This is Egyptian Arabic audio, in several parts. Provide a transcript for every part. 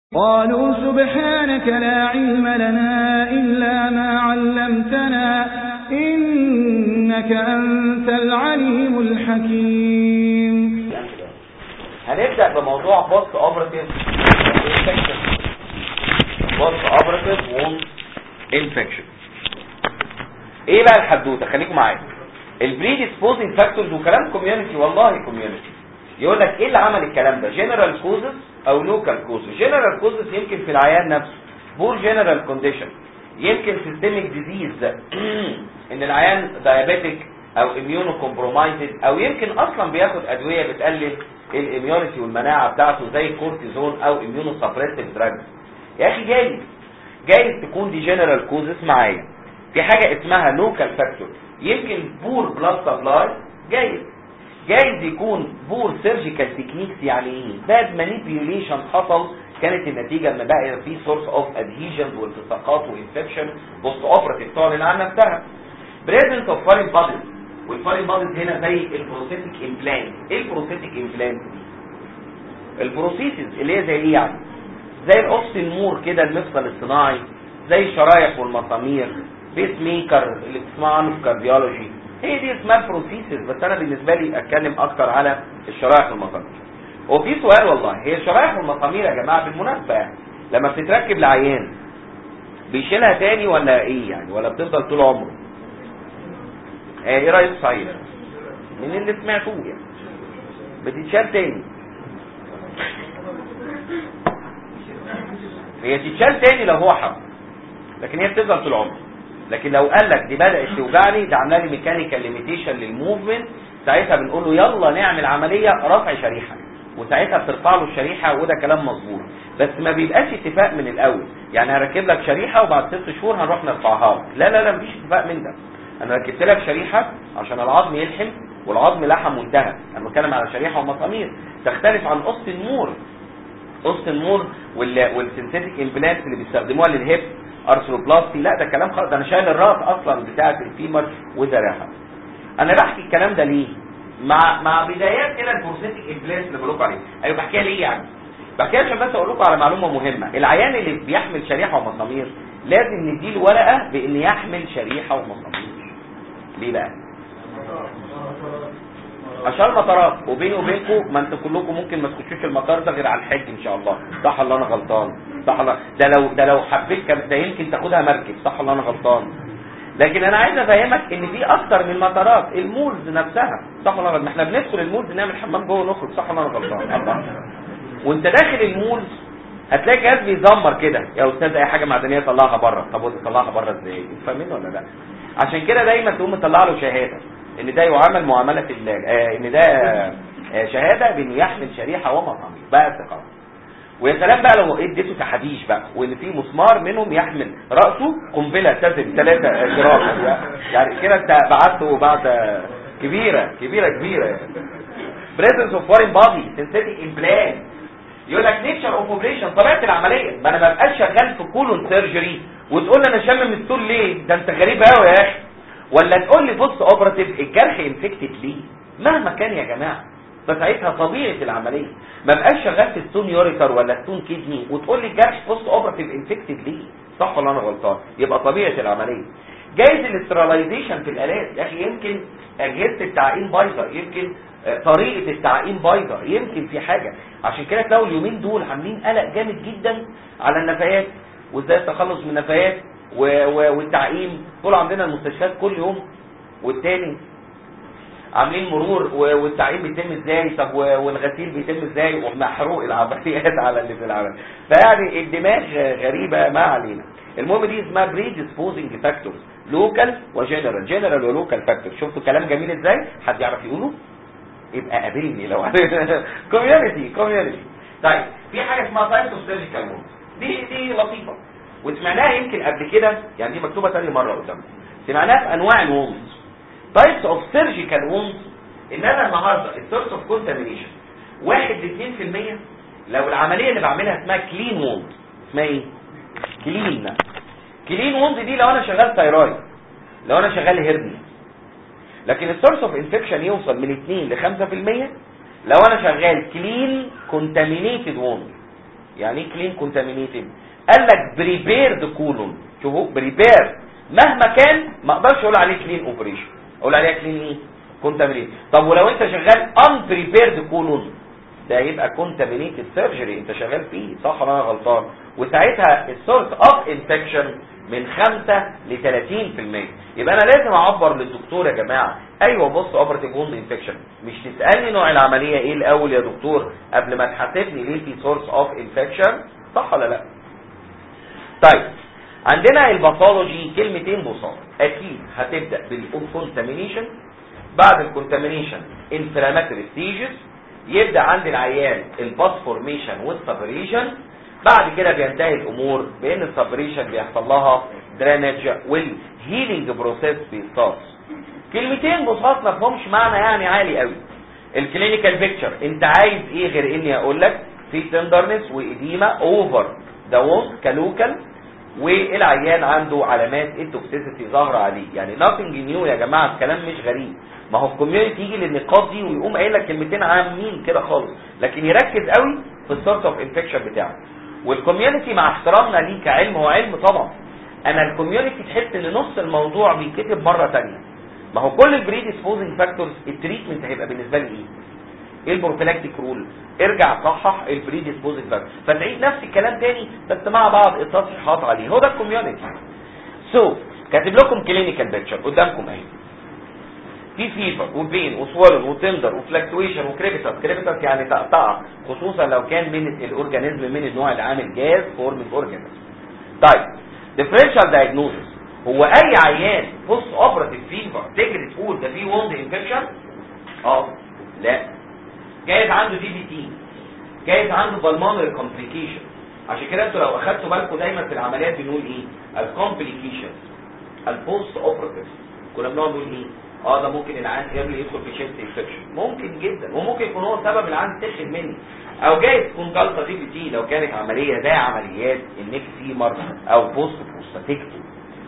قالوا سبحانك لا علم لنا إلا ما علمتنا إنك أنت العليم الحكيم هنبدأ بموضوع بوست اوبراتيف انفكشن بوست اوبراتيف ووند انفكشن ايه بقى الحدوته خليكم معايا البريديسبوزنج فاكتورز وكلام كوميونتي والله كوميونتي يقول لك ايه اللي عمل الكلام ده جنرال كوزز او لوكال كوزز جنرال كوزز يمكن في العيان نفسه بور جنرال كونديشن يمكن سيستميك ديزيز ان العيان دايابيتك او اميونو كومبرومايزد او يمكن اصلا بياخد ادويه بتقلل الاميونيتي والمناعه بتاعته زي الكورتيزون او اميونو سبريسيف دراجز يا اخي جايز جايز تكون دي جنرال كوزز معايا في حاجه اسمها لوكال فاكتور يمكن بور بلاد سبلاي جايز جايز يكون بور سيرجيكال تكنيكس يعني ايه باد مانيبيوليشن حصل كانت النتيجه ان بقى في سورس اوف ادهيجنز والتصاقات وانفكشن بوست اوبراتيف تعلن عن نفسها بريزنت اوف فارين بادز والفارين بادز هنا زي البروستيتيك امبلانت ايه البروستيتيك امبلانت دي البروسيسز اللي هي زي ايه يعني زي الاوكسين مور كده المفصل الصناعي زي الشرايح والمسامير بيس ميكر اللي بتسمعوا عنه في كارديولوجي هي دي اسمها بروسيسز بس انا بالنسبه لي اتكلم اكتر على الشرايح والمسامير وفي سؤال والله هي الشرايح والمسامير يا جماعه بالمناسبه يعني لما بتتركب لعيان بيشيلها تاني ولا ايه يعني ولا بتفضل طول عمره ايه ايه رايك صحيح من اللي سمعتوه يعني بتتشال تاني هي تتشال تاني لو هو حب لكن هي بتفضل طول عمره لكن لو قال لك دي بدات توجعني ده عامله لي ميكانيكال ليميتيشن للموفمنت ساعتها بنقول له يلا نعمل عمليه رفع شريحه وساعتها بترفع له الشريحه وده كلام مظبوط بس ما بيبقاش اتفاق من الاول يعني هركب لك شريحه وبعد ست شهور هنروح نرفعها لك لا لا لا مفيش اتفاق من ده انا ركبت لك شريحه عشان العظم يلحم والعظم لحم وانتهى انا بتكلم على شريحه ومسامير تختلف عن قص النور قص النور والسنتيتيك امبلانت اللي بيستخدموها للهيب ارثروبلاستي لا ده كلام خالص ده انا شايل الراس اصلا بتاعه الفيمر وزرعها انا بحكي الكلام ده ليه مع مع بدايات كده البروستاتيك امبلانت اللي بقول لكم عليه ايوه بحكيها ليه يعني بحكيها عشان بس اقول لكم على معلومه مهمه العيان اللي بيحمل شريحه ومسامير لازم نديله ورقه بان يحمل شريحه ومسامير ليه بقى عشان المطارات وبيني وبينكم ما انتوا كلكم ممكن ما تخشوش المطار ده غير على الحج ان شاء الله صح ولا انا غلطان صح ولا ده لو ده لو حبيت كان ده يمكن تاخدها مركب صح ولا انا غلطان لكن انا عايز افهمك ان في اكتر من مطارات المولز نفسها صح ولا غلطان احنا بندخل المولز نعمل حمام جوه ونخرج صح ولا انا غلطان الله وانت داخل المولز هتلاقي جهاز بيزمر كده يا استاذ اي حاجه معدنيه طلعها بره طب وتطلعها بره ازاي فاهمين ولا لا عشان كده دايما تقوم مطلع له شهاده ان ده يعامل معامله الله آه ان ده آه شهاده بانه يحمل شريحه ومطامير بقى ثقه ويا سلام بقى لو اديته تحديش بقى وان في مسمار منهم يحمل راسه قنبله تزن 3 جرام يعني كده انت بعته بعد كبيره كبيره كبيره يعني بريزنس اوف فورين بادي سينثيتيك امبلانت يقول لك نيتشر اوف اوبريشن طبيعه العمليه ما انا ما ببقاش شغال في كولون سيرجري وتقول لي انا شامم الستول ليه ده انت غريب قوي يا اخي ولا تقول لي بص اوبراتيف الجرح انفكتد ليه مهما كان يا جماعه فساعتها طبيعه العمليه ما بقاش شغال في ستون يوريتر ولا ستون كيدني وتقول لي الجرح بص اوبراتيف انفكتد ليه صح ولا انا غلطان يبقى طبيعه العمليه جايز الاستراليزيشن في الالات يا اخي يمكن اجهزه التعقيم بايظه يمكن طريقه التعقيم بايظه يمكن في حاجه عشان كده تلاقوا اليومين دول عاملين قلق جامد جدا على النفايات وازاي التخلص من النفايات والتعقيم طول عندنا المستشفيات كل يوم والتاني عاملين مرور والتعقيم بيتم ازاي طب والغسيل بيتم ازاي ومحروق العمليات على اللي في العمل فيعني الدماغ غريبه ما علينا المهم دي اسمها بري ديسبوزنج فاكتورز لوكال وجنرال جنرال ولوكال فاكتور شفتوا كلام جميل ازاي حد يعرف يقوله يبقى قابلني لو كوميونتي كوميونتي طيب في حاجه اسمها تايبس اوف سيرجيكال دي دي لطيفه وسمعناها يمكن قبل كده يعني دي مكتوبه تاني مره قدامنا سمعناها في انواع الوونز تايبس اوف سيرجيكال وونز ان انا النهارده السورس اوف كونتامينيشن 1 ل 2% لو العمليه اللي بعملها اسمها كلين ووند اسمها ايه كلين كلين ووند دي لو انا شغال تايرويد لو انا شغال هيرني لكن السورس اوف انفكشن يوصل من 2 ل 5% لو انا شغال كلين كونتامينيتد ووند يعني ايه كلين كونتامينيتد قال لك بريبيرد كولون شوفوا بريبير مهما كان ما اقدرش اقول عليه كلين اوبريشن اقول عليها كلين ايه كونتامينيتد طب ولو انت شغال ان بريبيرد كولون ده يبقى كونتامينيتد سيرجري انت شغال فيه صح ولا انا غلطان وساعتها السورس اوف انفكشن من 5 ل 30% يبقى انا لازم اعبر للدكتور يا جماعه ايوه بص اوبرتيف ووند انفكشن مش تسالني نوع العمليه ايه الاول يا دكتور قبل ما تحاسبني ليه في سورس اوف انفكشن صح ولا لا طيب عندنا الباثولوجي كلمتين بساط اكيد هتبدا بالكونتامينيشن بعد الكونتامينيشن انفلاماتوري ستيجز يبدا عند العيان الباس فورميشن والسبريشن بعد كده بينتهي الامور بان السبريشن بيحصل لها درينج والهيلينج بروسيس بيستارت كلمتين بساط ما فيهمش معنى يعني عالي قوي الكلينيكال بيكتشر انت عايز ايه غير اني اقول لك في تندرنس واديما اوفر ذا وونت كلوكال والعيان عنده علامات التوكسيسيتي ظاهره عليه يعني ناثينج نيو يا جماعه الكلام مش غريب ما هو الكوميونتي يجي للنقاط دي ويقوم قايل لك كلمتين عامين كده خالص لكن يركز قوي في السورس اوف انفكشن بتاعه والكوميونتي مع احترامنا ليه كعلم هو علم طبعا انا الكوميونتي تحس ان نص الموضوع بيتكتب مره ثانيه ما هو كل البريديسبوزنج فاكتورز التريتمنت هيبقى بالنسبه لي ايه ايه البروفيلاكتيك رول ارجع صحح البريديسبوزنج فاكتور فتعيد نفس الكلام تاني بس مع بعض التصحيحات عليه هو ده الكوميونتي سو so, كاتب لكم كلينيكال بيكتشر قدامكم اهي في فيفر وبين وسوالن وتندر وفلكتويشن وكريبيتاس كريبيتاس يعني تقطع خصوصا لو كان من الاورجانيزم من النوع العامل جاز فورم اورجانيزم طيب ديفرنشال دايجنوستس هو اي عيان بوست اوبراتيف فيفر تجري تقول ده في ووند انفكشن اه لا جايز عنده دي بي تي جايز عنده بالمونري كومبليكيشن عشان كده انتوا لو اخدتوا بالكم دايما في العمليات بنقول ايه الكومبليكيشنز البوست اوبراتيف كنا بنقعد نقول ايه اه ده ممكن العيان ايرلي يدخل في شيست انفكشن ممكن جدا وممكن يكون هو سبب العيان تخن مني او جايز تكون جلطه دي بي تي لو كانت عمليه زي عمليات النيك فيمر او بوست بروستاتيكتوم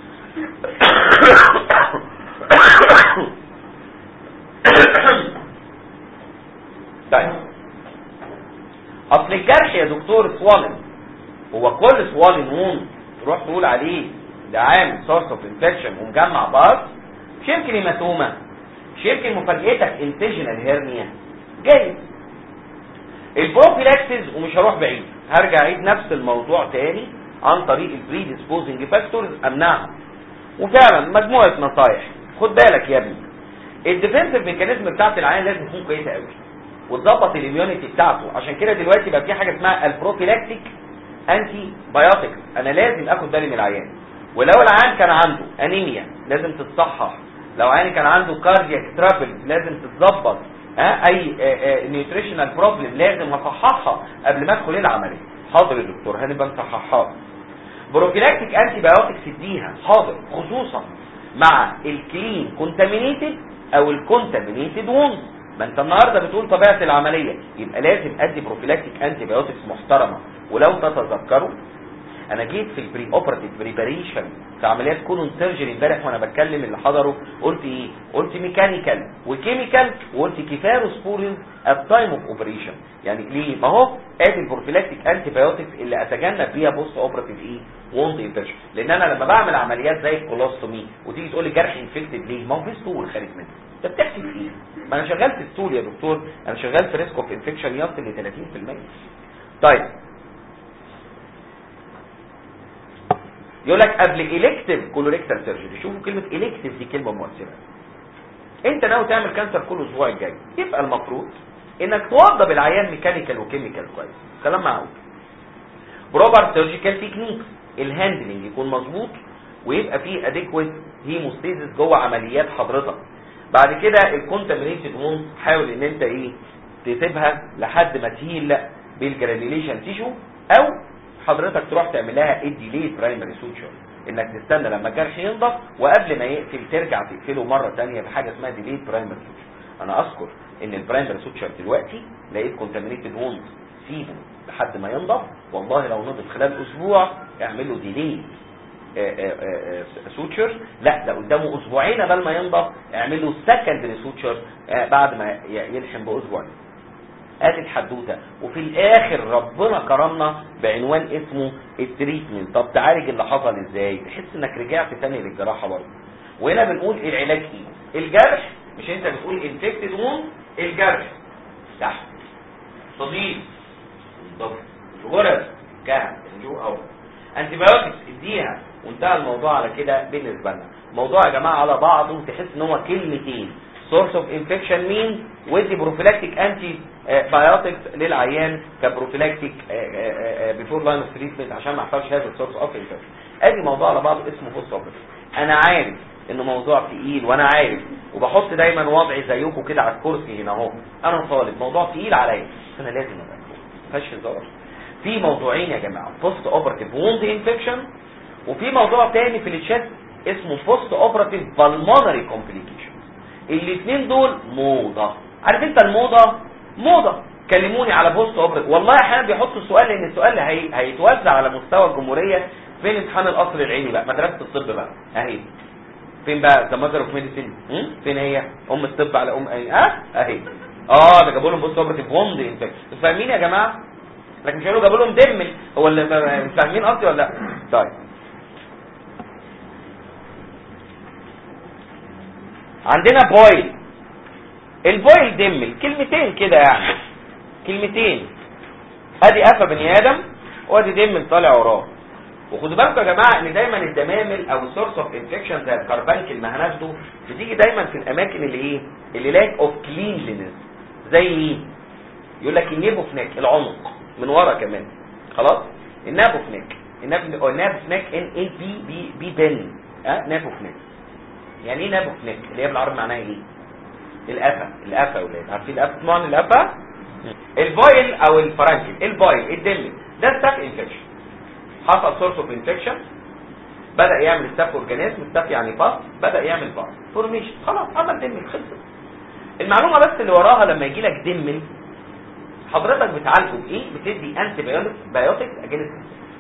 طيب اصل الجرح يا دكتور سوالن هو كل سوالن وون تروح تقول عليه ده عامل سورس اوف انفكشن ومجمع باص مش يمكن هيماتوما مش يمكن مفاجئتك انتجنال هيرنيا جايز البروفيلاكسز ومش هروح بعيد هرجع اعيد نفس الموضوع تاني عن طريق البريديسبوزنج فاكتورز امنعها وفعلا مجموعه نصايح خد بالك يا ابني الديفنسيف ميكانيزم بتاعت العيان لازم تكون كويسه قوي وتظبط الاميونيتي بتاعته عشان كده دلوقتي بقى في حاجه اسمها البروفيلاكتيك انتي بايوتكس انا لازم اخد بالي من العيان ولو العيان كان عنده انيميا لازم تتصحح لو عيان كان عنده كاردياك ترابل لازم تتظبط ها اي نيوتريشنال بروبلم لازم اصححها قبل ما ادخل العمليه حاضر يا دكتور هنبقى نصححها بروفيلاكتيك انتي بايوتكس اديها حاضر خصوصا مع الكلين كونتامينيتد او الكونتامينيتد وونز ما انت النهارده بتقول طبيعه العمليه يبقى لازم ادي بروفيلاكتيك انتي بايوتكس محترمه ولو تتذكروا انا جيت في البري اوبراتيف بريباريشن في عمليات كولون سيرجري امبارح وانا بتكلم اللي حضروا قلت ايه قلت ميكانيكال وكيميكال وقلت كيفاروسبورين ات تايم اوف اوبريشن يعني ليه ما هو ادي البروفيلاكتيك انتي بايوتكس اللي اتجنب بيها بوست اوبراتيف ايه ووند انفكشن لان انا لما بعمل عمليات زي الكولوستومي وتيجي تقول لي جرح انفكتد ليه ما هو في ستول خارج منه انت بتحسب ايه ما انا شغال في ستول يا دكتور انا شغال في ريسك اوف انفكشن يصل ل 30% طيب يقول لك قبل الكتيف كولوريكتال سيرجري شوفوا كلمه الكتيف دي كلمه مؤثره انت ناوي تعمل كانسر كل اسبوع الجاي يبقى المفروض انك توضب العيان ميكانيكال وكيميكال كويس كلام معقول بروبر سيرجيكال تكنيك الهاندلنج يكون مظبوط ويبقى فيه اديكويت هيموستيزيس جوه عمليات حضرتك بعد كده الكونتامينيتد وونز حاول ان انت ايه تسيبها لحد ما تهيل بالجرانيوليشن تيشو او حضرتك تروح تعمل لها الديلي برايمري سوتشر انك تستنى لما الجرح ينضف وقبل ما يقفل ترجع تقفله مره ثانيه بحاجه اسمها ديلي برايمري سوتشر انا اذكر ان البرايمري سوتشر دلوقتي لقيت كونتامينيتد ووند سيبه لحد ما ينضف والله لو نضف خلال اسبوع اعمل له ديلي سوتشر لا ده قدامه اسبوعين قبل ما ينضف اعمل له سكندري سوتشر بعد ما يلحم باسبوعين ادي الحدوته وفي الاخر ربنا كرمنا بعنوان اسمه التريتمنت طب تعالج اللي حصل ازاي تحس انك رجعت تاني للجراحه برضه وهنا بنقول العلاج ايه الجرح مش انت بتقول انفكتد وون الجرح تحت صديق بالظبط غرز كهف الجو او انتي بايوتكس اديها وانتهى الموضوع على كده بالنسبه لنا الموضوع يا جماعه على بعضه تحس ان هو كلمتين سورس اوف انفكشن مين ودي بروفيلاكتيك انتي بايوتكس للعيان كبروفيلاكتيك بيفور لاين اوف تريتمنت عشان ما يحصلش هذا السورس اوف انفكشن ادي موضوع على بعضه اسمه بوست اوبريتيف انا عارف انه موضوع تقيل وانا عارف وبحط دايما وضعي زيكم كده على الكرسي هنا اهو انا طالب موضوع تقيل عليا بس انا لازم ابقى ما فيهاش هزار في موضوعين يا جماعه بوست اوبراتيف ووند انفكشن وفي موضوع تاني في الشات اسمه بوست اوبراتيف بالمونري كومبليكيشن الاثنين دول موضه عارف انت الموضه موضه كلموني على بوست اوبراتيف والله احيانا بيحطوا السؤال لان السؤال هي... هيتوزع على مستوى الجمهوريه فين امتحان القصر العيني بقى مدرسه الطب بقى اهي فين بقى ذا ماذر اوف ميديسين فين هي ام الطب على ام ايه اه اهي اه ده جابوا لهم بوست اوبراتيف ووند انفكشن فاهمين يا جماعه لكن مش قالوا جابوا لهم دمل هو اللي مش فاهمين قصدي ولا لا طيب عندنا بويل البويل دمل كلمتين كده يعني كلمتين ادي قفا بني ادم وادي دمل طالع وراه وخدوا بالكم يا جماعه ان دايما الدمامل او السورس اوف انفكشن زي الكربانكل ما هناخده بتيجي دايما في الاماكن اللي ايه اللي لاك اوف كلينلينس زي مين يقول لك النيبوفناك العنق من ورا كمان خلاص النابوفناك النابوفناك ان اي بي بي بي بن ها نابوفناك يعني ايه نابوفناك اللي هي بالعربي معناها ايه القفا القفا يا ولاد عارفين القفا طبعا القفا البويل او الفرنكل البويل الدم ده ستاف انفكشن حصل سورس اوف انفكشن بدا يعمل ستاف اورجانيزم ستاف يعني باس بدا يعمل باس فورميشن خلاص عمل دم خلص المعلومه بس اللي وراها لما يجي لك دم حضرتك بتعالجه بايه بتدي انتي بايوتكس اجينست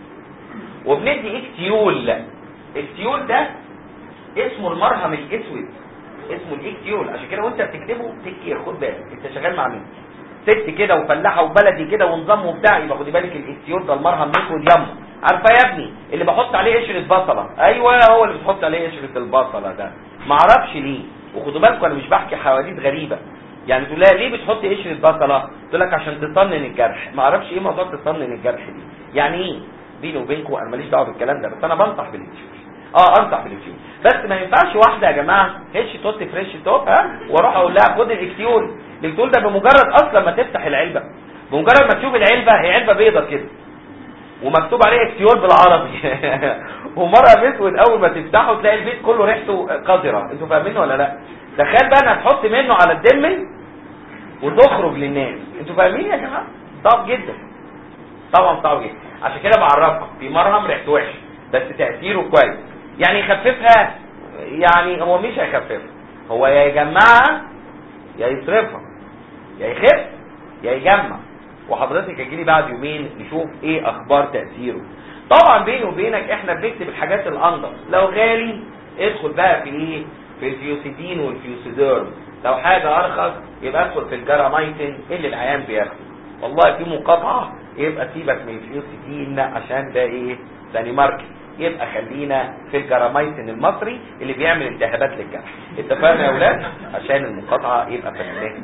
وبندي اكتيول التيول ده اسمه المرهم الاسود اسمه الاكتيول عشان كده وانت بتكتبه تكير خد بالك انت شغال مع مين ست كده وفلاحه وبلدي كده ونظام وبتاع يبقى خدي بالك الاكتيول ده المرهم الاسود يما عارفه يا ابني اللي بحط عليه قشره بصله ايوه هو اللي بتحط عليه قشره البصله ده ما اعرفش ليه وخدوا بالكم انا مش بحكي حواديت غريبه يعني تقول لها ليه بتحطي قشره بصله تقول لك عشان تطنن الجرح ما اعرفش ايه موضوع تطنن الجرح دي يعني ايه بيني وبينكم انا ماليش دعوه بالكلام ده بس انا بنصح بالتيول اه انصح بالتيول بس ما ينفعش واحده يا جماعه هش توت فريش توت ها واروح اقول لها خد الاكتيول الاكتيول ده بمجرد اصلا ما تفتح العلبه بمجرد ما تشوف العلبه هي علبه بيضه كده ومكتوب عليه اكتيول بالعربي ومرة اسود اول ما تفتحه تلاقي البيت كله ريحته قذره انتوا فاهمين ولا لا تخيل بقى انك تحط منه على الدمل وتخرج للناس انتوا فاهمين يا جماعه صعب جدا طبعا صعب جدا عشان كده بعرفها في مرهم ريحته وحش بس تاثيره كويس يعني يخففها يعني هو مش هيخففها هو يا يجمعها يا يصرفها يا يخف يا يجمع وحضرتك هتجيلي بعد يومين نشوف ايه اخبار تاثيره طبعا بيني وبينك احنا بنكتب الحاجات الانضف لو غالي ادخل بقى في ايه في الفيوسيدين والفيوسيديرم لو حاجة ارخص يبقى ادخل في الجرامايتين اللي العيان بياخده والله في مقاطعة يبقى سيبك من الفيوسيدين عشان ده ايه دنماركي يبقى خلينا في الجرامايتين المصري اللي بيعمل التهابات للجرح اتفقنا يا اولاد عشان المقاطعة يبقى فهمناها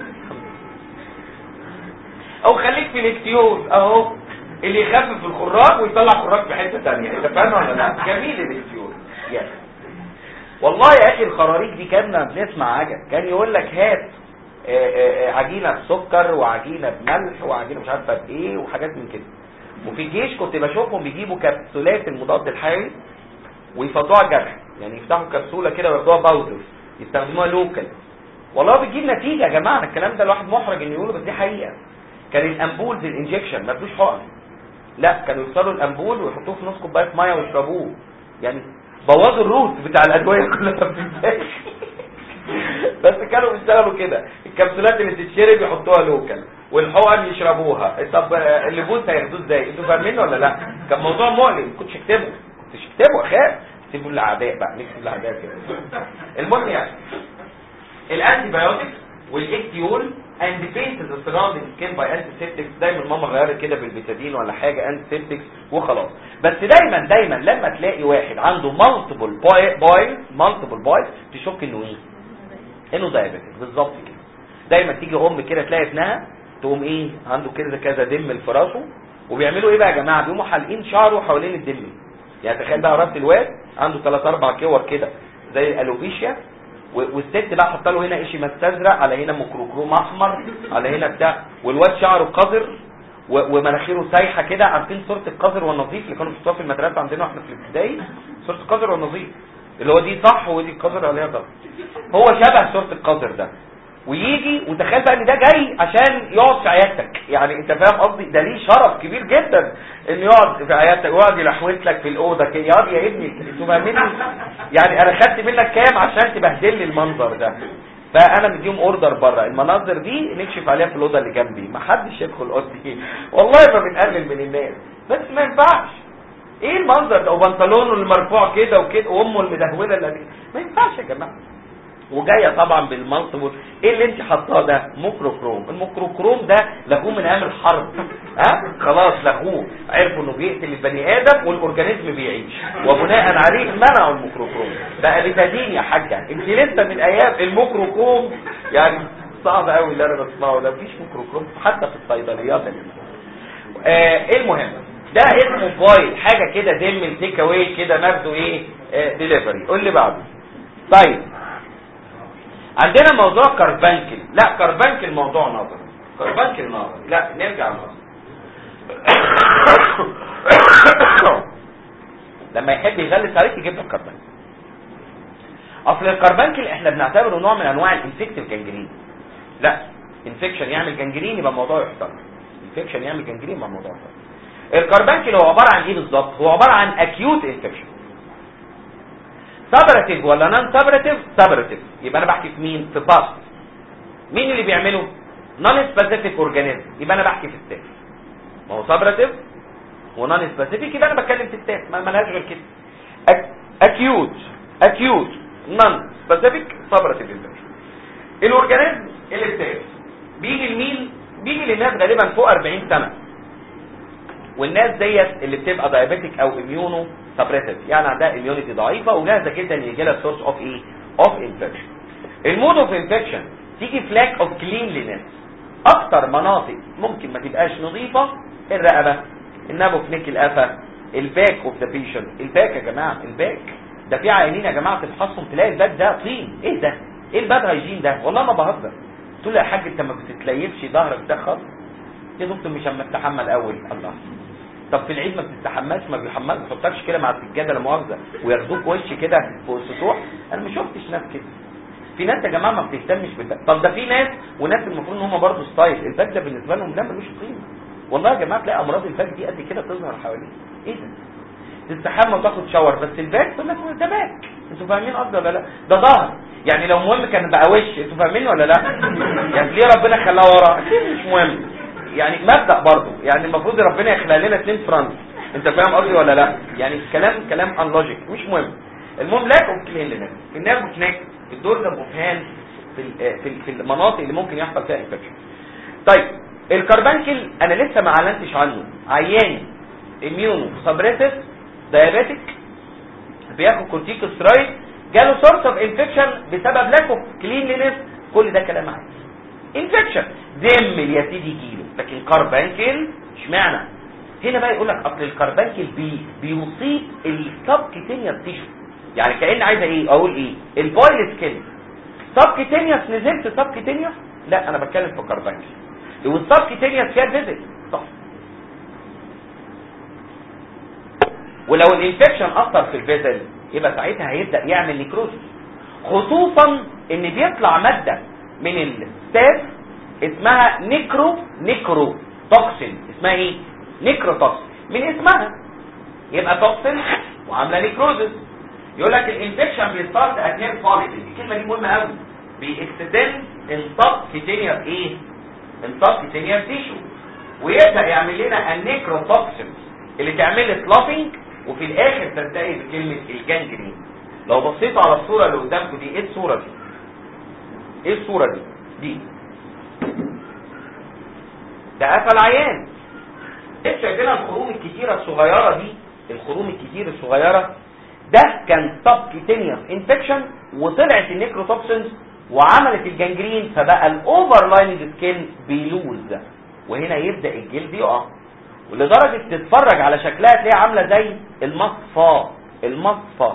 او خليك في الاكتيوز اهو اللي يخفف الخراج ويطلع خراج في حته ثانيه اتفقنا ولا لا جميل الاكتيوز يس والله يا اخي الخراريج دي كنا بنسمع عجب كان يقول لك هات آآ آآ عجينه بسكر وعجينه بملح وعجينه مش عارفه بايه وحاجات من كده وفي الجيش كنت بشوفهم بيجيبوا كبسولات المضاد الحيوي ويفضوها الجرح يعني يفتحوا كبسوله كده وياخدوها باودر يستخدموها لوكال والله بتجيب نتيجه يا جماعه الكلام ده الواحد محرج انه يقوله بس دي حقيقه كان الامبولز الانجكشن ما فيهوش حقن لا كانوا يوصلوا الامبول ويحطوه في نص كوبايه ميه ويشربوه يعني بوظوا الروت بتاع الادويه كلها في بس كانوا بيشتغلوا كده الكبسولات اللي تتشرب يحطوها لوكال والحقن يشربوها طب اللبوس هياخدوه ازاي انتوا فاهمين ولا لا كان موضوع مؤلم كنتش اكتبه كنتش اكتبه اخاف سيبوا الاعداء بقى نكتب الاعداء كده المهم يعني الانتي بايوتكس والاكتيول and paint the surrounding skin by antiseptics دايما ماما غيرت كده بالبيتادين ولا حاجه antiseptics وخلاص بس دايما دايما لما تلاقي واحد عنده multiple boils multiple boils تشك انه ايه انه diabetic بالظبط كده دايما تيجي ام كده تلاقي ابنها تقوم ايه عنده كده كذا دم في راسه وبيعملوا ايه بقى يا جماعه بيقوموا حالقين شعره حوالين الدم يعني تخيل بقى راس الواد عنده 3 4 كور كده زي الالوبيشيا والست بقى حاطه له هنا قشي مستزرق على هنا ميكروكروم احمر على هنا بتاع والواد شعره قذر ومناخيره سايحه كده عارفين صوره القذر والنظيف اللي كانوا بيحطوها في المدرسه عندنا واحنا في الابتدائي صوره القذر والنظيف اللي هو دي صح ودي القذر عليها غلط هو شبه صوره القذر ده ويجي وتخيل بقى ان ده جاي عشان يقعد في عيادتك يعني انت فاهم قصدي ده ليه شرف كبير جدا انه يقعد في عيادتك ويقعد يلحوت لك في الاوضه كده يقعد يا ابني انتوا فاهمين يعني انا خدت منك كام عشان تبهدل لي المنظر ده فانا مديهم اوردر بره المناظر دي نكشف عليها في الاوضه اللي جنبي ما حدش يدخل اوضتي والله ما بنقلل من الناس بس ما ينفعش ايه المنظر ده وبنطلونه المرفوع كده وكده وامه المدهوله اللي ما ينفعش يا جماعه وجايه طبعا بالمالتيبل ايه اللي انت حاطاه ده ميكروكروم الميكروكروم ده لغوه من ايام الحرب ها خلاص لغوه عرفوا انه بيقتل البني ادم والاورجانيزم بيعيش وبناء عليه منعوا الميكروكروم بقى بتدين يا حاجه انت لسه من ايام الميكروكروم يعني صعب قوي اللي انا بسمعه ده مفيش ميكروكروم حتى في الصيدليات يا جماعه آه المهم ده اسمه فايل حاجه كده دم تيك اواي كده ناخده ايه آه ديليفري قول لي بعده طيب عندنا موضوع كاربانكل لا كاربانكل موضوع نظري كاربانكل نظري لا نرجع نظري لما يحب يغلس عليك يجيب لك كاربانكل اصل الكاربانكل احنا بنعتبره نوع من انواع الانفكتيف جانجرين لا انفكشن يعمل جانجرين يبقى الموضوع يحترم انفكشن يعمل جانجرين يبقى الموضوع يحترم الكاربانكل هو عباره عن ايه بالظبط هو عباره عن اكيوت انفكشن سابراتيف ولا نون سابراتيف سابراتيف يبقى انا بحكي في مين في باست مين اللي بيعمله نون سبيسيفيك اورجانيزم يبقى انا بحكي في الستاف ما هو سابراتيف ونون سبيسيفيك يبقى انا بتكلم في الستاف ما ملهاش غير كده اكيوت اكيوت نون سبيسيفيك سابراتيف انفكشن الاورجانيزم الستاف بيجي لمين بيجي للناس غالبا فوق 40 سنه والناس ديت اللي بتبقى دايابيتك او اميونو سبريسيف يعني عندها اميونيتي ضعيفه وجاهزه جدا يجي لها سورس اوف ايه اوف انفكشن المود اوف انفكشن تيجي فلاك اوف كلينلينس اكتر مناطق ممكن ما تبقاش نظيفه الرقبه النابوفنيك القفا الباك اوف ذا بيشنت الباك يا جماعه الباك ده في عيانين يا جماعه تفحصهم تلاقي الباك ده طين ايه ده ايه الباد هايجين ده والله ما بهزر تقول له يا حاج انت ما بتتليفش ظهرك ده خالص يا دكتور مش اما استحمى الاول الله طب في العيد ما بتستحماش ما بيحمل ما تحطكش كده مع السجاده لا مؤاخذه وياخدوك وش كده فوق السطوح انا ما شفتش ناس كده في ناس يا جماعه ما بتهتمش بالباك طب ده في ناس وناس المفروض ان هم برضه ستايل الباك ده بالنسبه لهم ده ملوش قيمه والله يا جماعه تلاقي امراض الباك دي قد كده تظهر حواليك ايه ده تستحمى وتاخد شاور بس الباك تقول لك ده باك انتوا فاهمين قصدي ولا لا ده ظهر يعني لو مهم كان بقى وش انتوا فاهمين ولا لا يعني ليه ربنا خلاه ورا اكيد مش مهم يعني مبدا برضه يعني المفروض ربنا يخلق لنا اثنين فرنس انت فاهم قصدي ولا لا يعني كلام كلام ان لوجيك مش مهم المهم لاك اوف كلينلينس في النيرف كنيك في الدورزم اوف هاند في ال- في ال- في المناطق اللي ممكن يحصل فيها انفكشن طيب الكربانكل انا لسه ما اعلنتش عنه عيان اميونو سبريسيف دايابيتك بياخد كورتيكوسترايد جاله سورس اوف انفكشن بسبب لاك اوف كلينلينس كل ده كلام عادي انفكشن دم يا سيدي كيلو لكن كربانكل اشمعنى هنا بقى يقول لك اصل الكربانكل بي بيصيب السبكتينيوس تيشو يعني كان عايز ايه اقول ايه البويل سكين سبكتينيوس نزلت سبكتينيوس لا انا بتكلم في كربانكل والسبكتينيوس فيها فيزيت صح ولو الانفكشن اثر في الفيزل يبقى ساعتها هيبدا يعمل نيكروزس خصوصا ان بيطلع ماده من الستاف اسمها نيكرو نيكرو توكسين اسمها ايه نيكرو توكسين من اسمها يبقى توكسين وعامله نيكروزس يقول لك الانفكشن بيستارت ات نير فوليكل الكلمه دي مهمه قوي بيكستند انطاق كيتينيا ايه انطاق كيتينيا تيشو ويبدا يعمل لنا النيكرو توكسين اللي تعمل لي سلافنج وفي الاخر تنتهي بكلمه الجانجرين لو بصيتوا على الصوره اللي قدامكم دي ايه الصوره دي ايه الصوره دي دي ده قفل عيان ايه شايفين الخروم الكتيره الصغيره دي الخروم الكتير الصغيره ده كان سب كيتينيوس انفكشن وطلعت النيكروتوكسينز وعملت الجنجرين فبقى الاوفر لايننج سكين بيلوز وهنا يبدا الجلد يقع ولدرجه تتفرج على شكلها تلاقيها عامله زي المصفى المصفى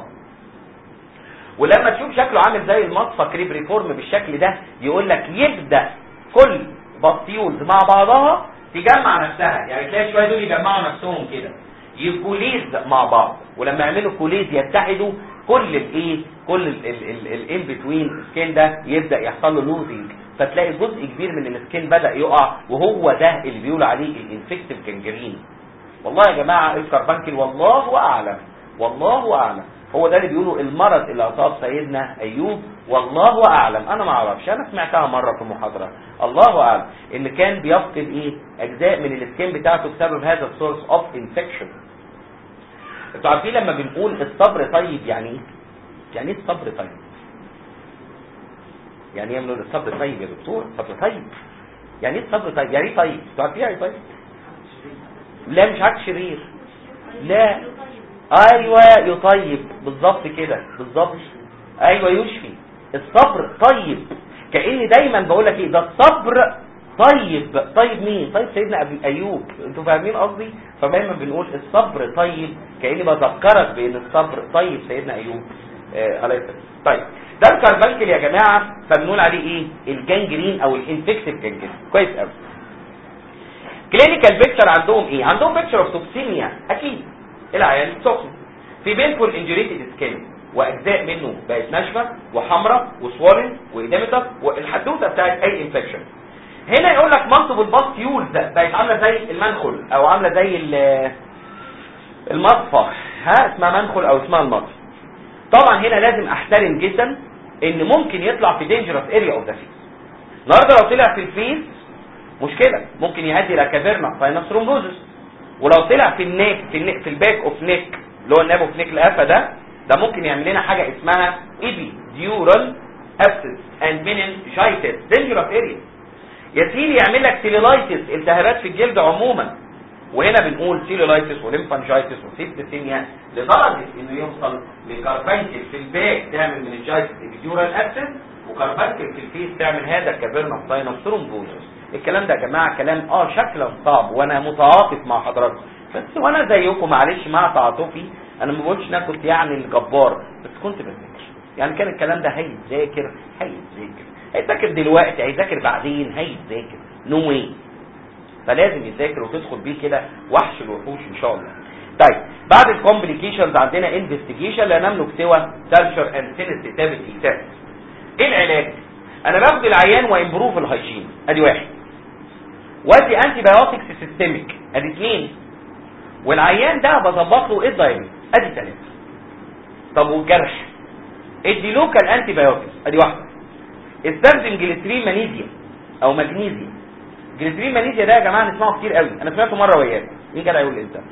ولما تشوف شكله عامل زي المصفى كريب ريفورم بالشكل ده يقول لك يبدا كل بطيولز مع بعضها تجمع نفسها يعني تلاقي شويه دول يجمعوا نفسهم كده يكوليز مع بعض ولما يعملوا كوليز يتحدوا كل الايه كل الان بتوين سكين ده يبدا يحصل له لوزنج فتلاقي جزء كبير من السكين بدا يقع وهو ده اللي بيقولوا عليه الانفكتيف جنجرين والله يا جماعه الكربانكل والله اعلم والله اعلم هو ده اللي بيقولوا المرض اللي اصاب سيدنا ايوب والله اعلم انا ما اعرفش انا سمعتها مره في محاضره الله اعلم ان كان بيفقد ايه اجزاء من السكين بتاعته بسبب هذا السورس اوف انفكشن انتوا عارفين لما بنقول الصبر طيب يعني ايه يعني ايه الصبر طيب يعني ايه بنقول الصبر طيب يا دكتور الصبر طيب يعني ايه الصبر طيب يعني ايه طيب انتوا عارفين يعني إيه طيب لا مش عكس شرير لا ايوه يطيب بالظبط كده بالظبط ايوه يشفي الصبر طيب كاني دايما بقول لك ايه ده الصبر طيب طيب مين طيب سيدنا ابي ايوب انتوا فاهمين قصدي فدايما بنقول الصبر طيب كاني بذكرك بان الصبر طيب سيدنا ايوب آه عليه السلام طيب ده الكربانكل يا جماعه فبنقول عليه ايه الجنجرين او الانفكتيف جنجرين كويس قوي كلينيكال بيكتشر عندهم ايه عندهم بيكتشر اوف توكسيميا اكيد العيان سخن في بينفول انجريتد سكين واجزاء منه بقت ناشفه وحمراء وسوالن واديمتر والحدوته بتاعت اي انفكشن هنا يقول لك منصب الباستيول ده بقت عامله زي المنخل او عامله زي المصفى ها اسمها منخل او اسمها المصفى طبعا هنا لازم احترم جدا ان ممكن يطلع في دينجرس اريا اوف ذا فيس النهارده لو طلع في الفيس مشكله ممكن يؤدي الى كافيرنا فاينس ثرومبوزس ولو طلع في النيك في النيك في الباك اوف نيك اللي هو الناب اوف نيك القفا ده ده ممكن يعمل لنا حاجه اسمها ايبي ديورال ابسس اند مننجايتس دينجرس اريا يا سيدي يعمل لك سيلولايتس التهابات في الجلد عموما وهنا بنقول سيلولايتس وليمفانجايتس وسيبتسيميا لدرجه انه يوصل لكاربانكل في الباك تعمل مننجايتس ايبيديورال ابسس وكاربانكل في الفيس تعمل هذا كافيرنا ساينس ثرومبوزس الكلام ده يا جماعه كلام اه شكلا صعب وانا متعاطف مع حضراتكم بس وانا زيكم معلش مع تعاطفي انا ما بقولش ان انا كنت يعني الجبار بس كنت بذاكر يعني كان الكلام ده هيتذاكر هيتذاكر هيتذاكر دلوقتي هيتذاكر بعدين هيتذاكر نو واي فلازم يتذاكر وتدخل بيه كده وحش الوحوش ان شاء الله طيب بعد الكومبليكيشنز عندنا انفستيجيشن لا نملك سوى كالتشر اند سينستيتابيلتي تيست ايه العلاج انا باخد العيان وامبروف الهيجين ادي واحد وادي انتي بايوتكس سيستميك ادي اثنين والعيان ده بظبط له ايه الدايركت ادي ثلاثه طب والجرح ادي لوكال انتي بايوتكس ادي واحده استخدم جليسرين مانيزيا او مغنيسيا جليسرين مانيزيا ده يا جماعه نسمعه كتير قوي انا سمعته مره وياك مين كده يقول امتى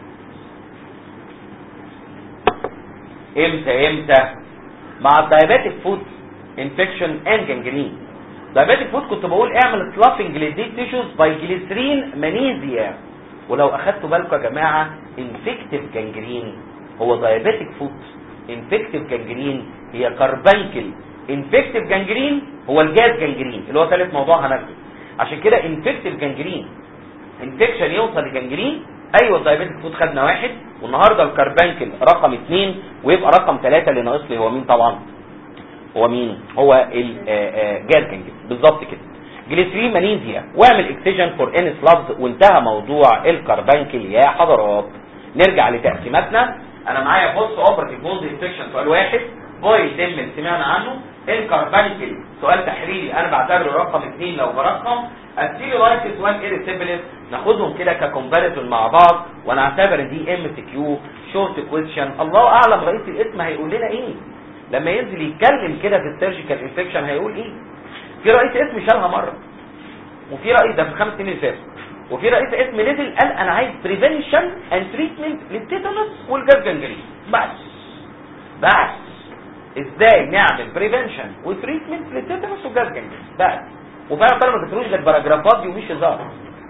امتى امتى مع الدايابيتك فود انفكشن اند جنجرين دايابيتك فود كنت بقول اعمل سلافنج للديت تيشوز باي جليسرين مانيزيا ولو اخدتوا بالكم يا جماعه انفكتيف جنجرين هو دايابيتك فود انفكتيف جنجرين هي كاربانكل انفكتيف جنجرين هو الجاز جنجرين اللي هو ثالث موضوع هناخده عشان كده انفكتيف جنجرين انفكشن يوصل لجنجرين ايوه الدايابيتك فود خدنا واحد والنهارده الكاربانكل رقم اثنين ويبقى رقم ثلاثه اللي ناقص لي هو مين طبعا هو مين هو الجاز جنجرين بالظبط كده جليسرين مانيزيا واعمل اكسجن فور ان سلابز وانتهى موضوع الكربانكل يا حضرات نرجع لتقسيماتنا انا معايا بص اوبرتيف بوند انفكشن سؤال واحد بويل ديمن سمعنا عنه الكربانكل سؤال تحريري انا بعتبره رقم اثنين لو برقم السيلولايتس وان ايريتابيلس ناخدهم كده ككومباريزون مع بعض ونعتبر دي ام سي كيو شورت كويشن الله اعلم رئيس الاسم هيقول لنا ايه لما ينزل يتكلم كده في السيرجيكال انفكشن هيقول ايه في رئيس اسم شالها مره وفي رئيس ده في الخمس سنين اللي فاتوا وفي رئيس اسم نزل قال انا عايز بريفنشن اند تريتمنت للتيتانوس والجاز جنجرين بس بس ازاي نعمل بريفنشن وتريتمنت للتيتانوس والجاز جنجرين بس وفعلا طالما ما تكتبوش غير باراجرافات دي ومش هزار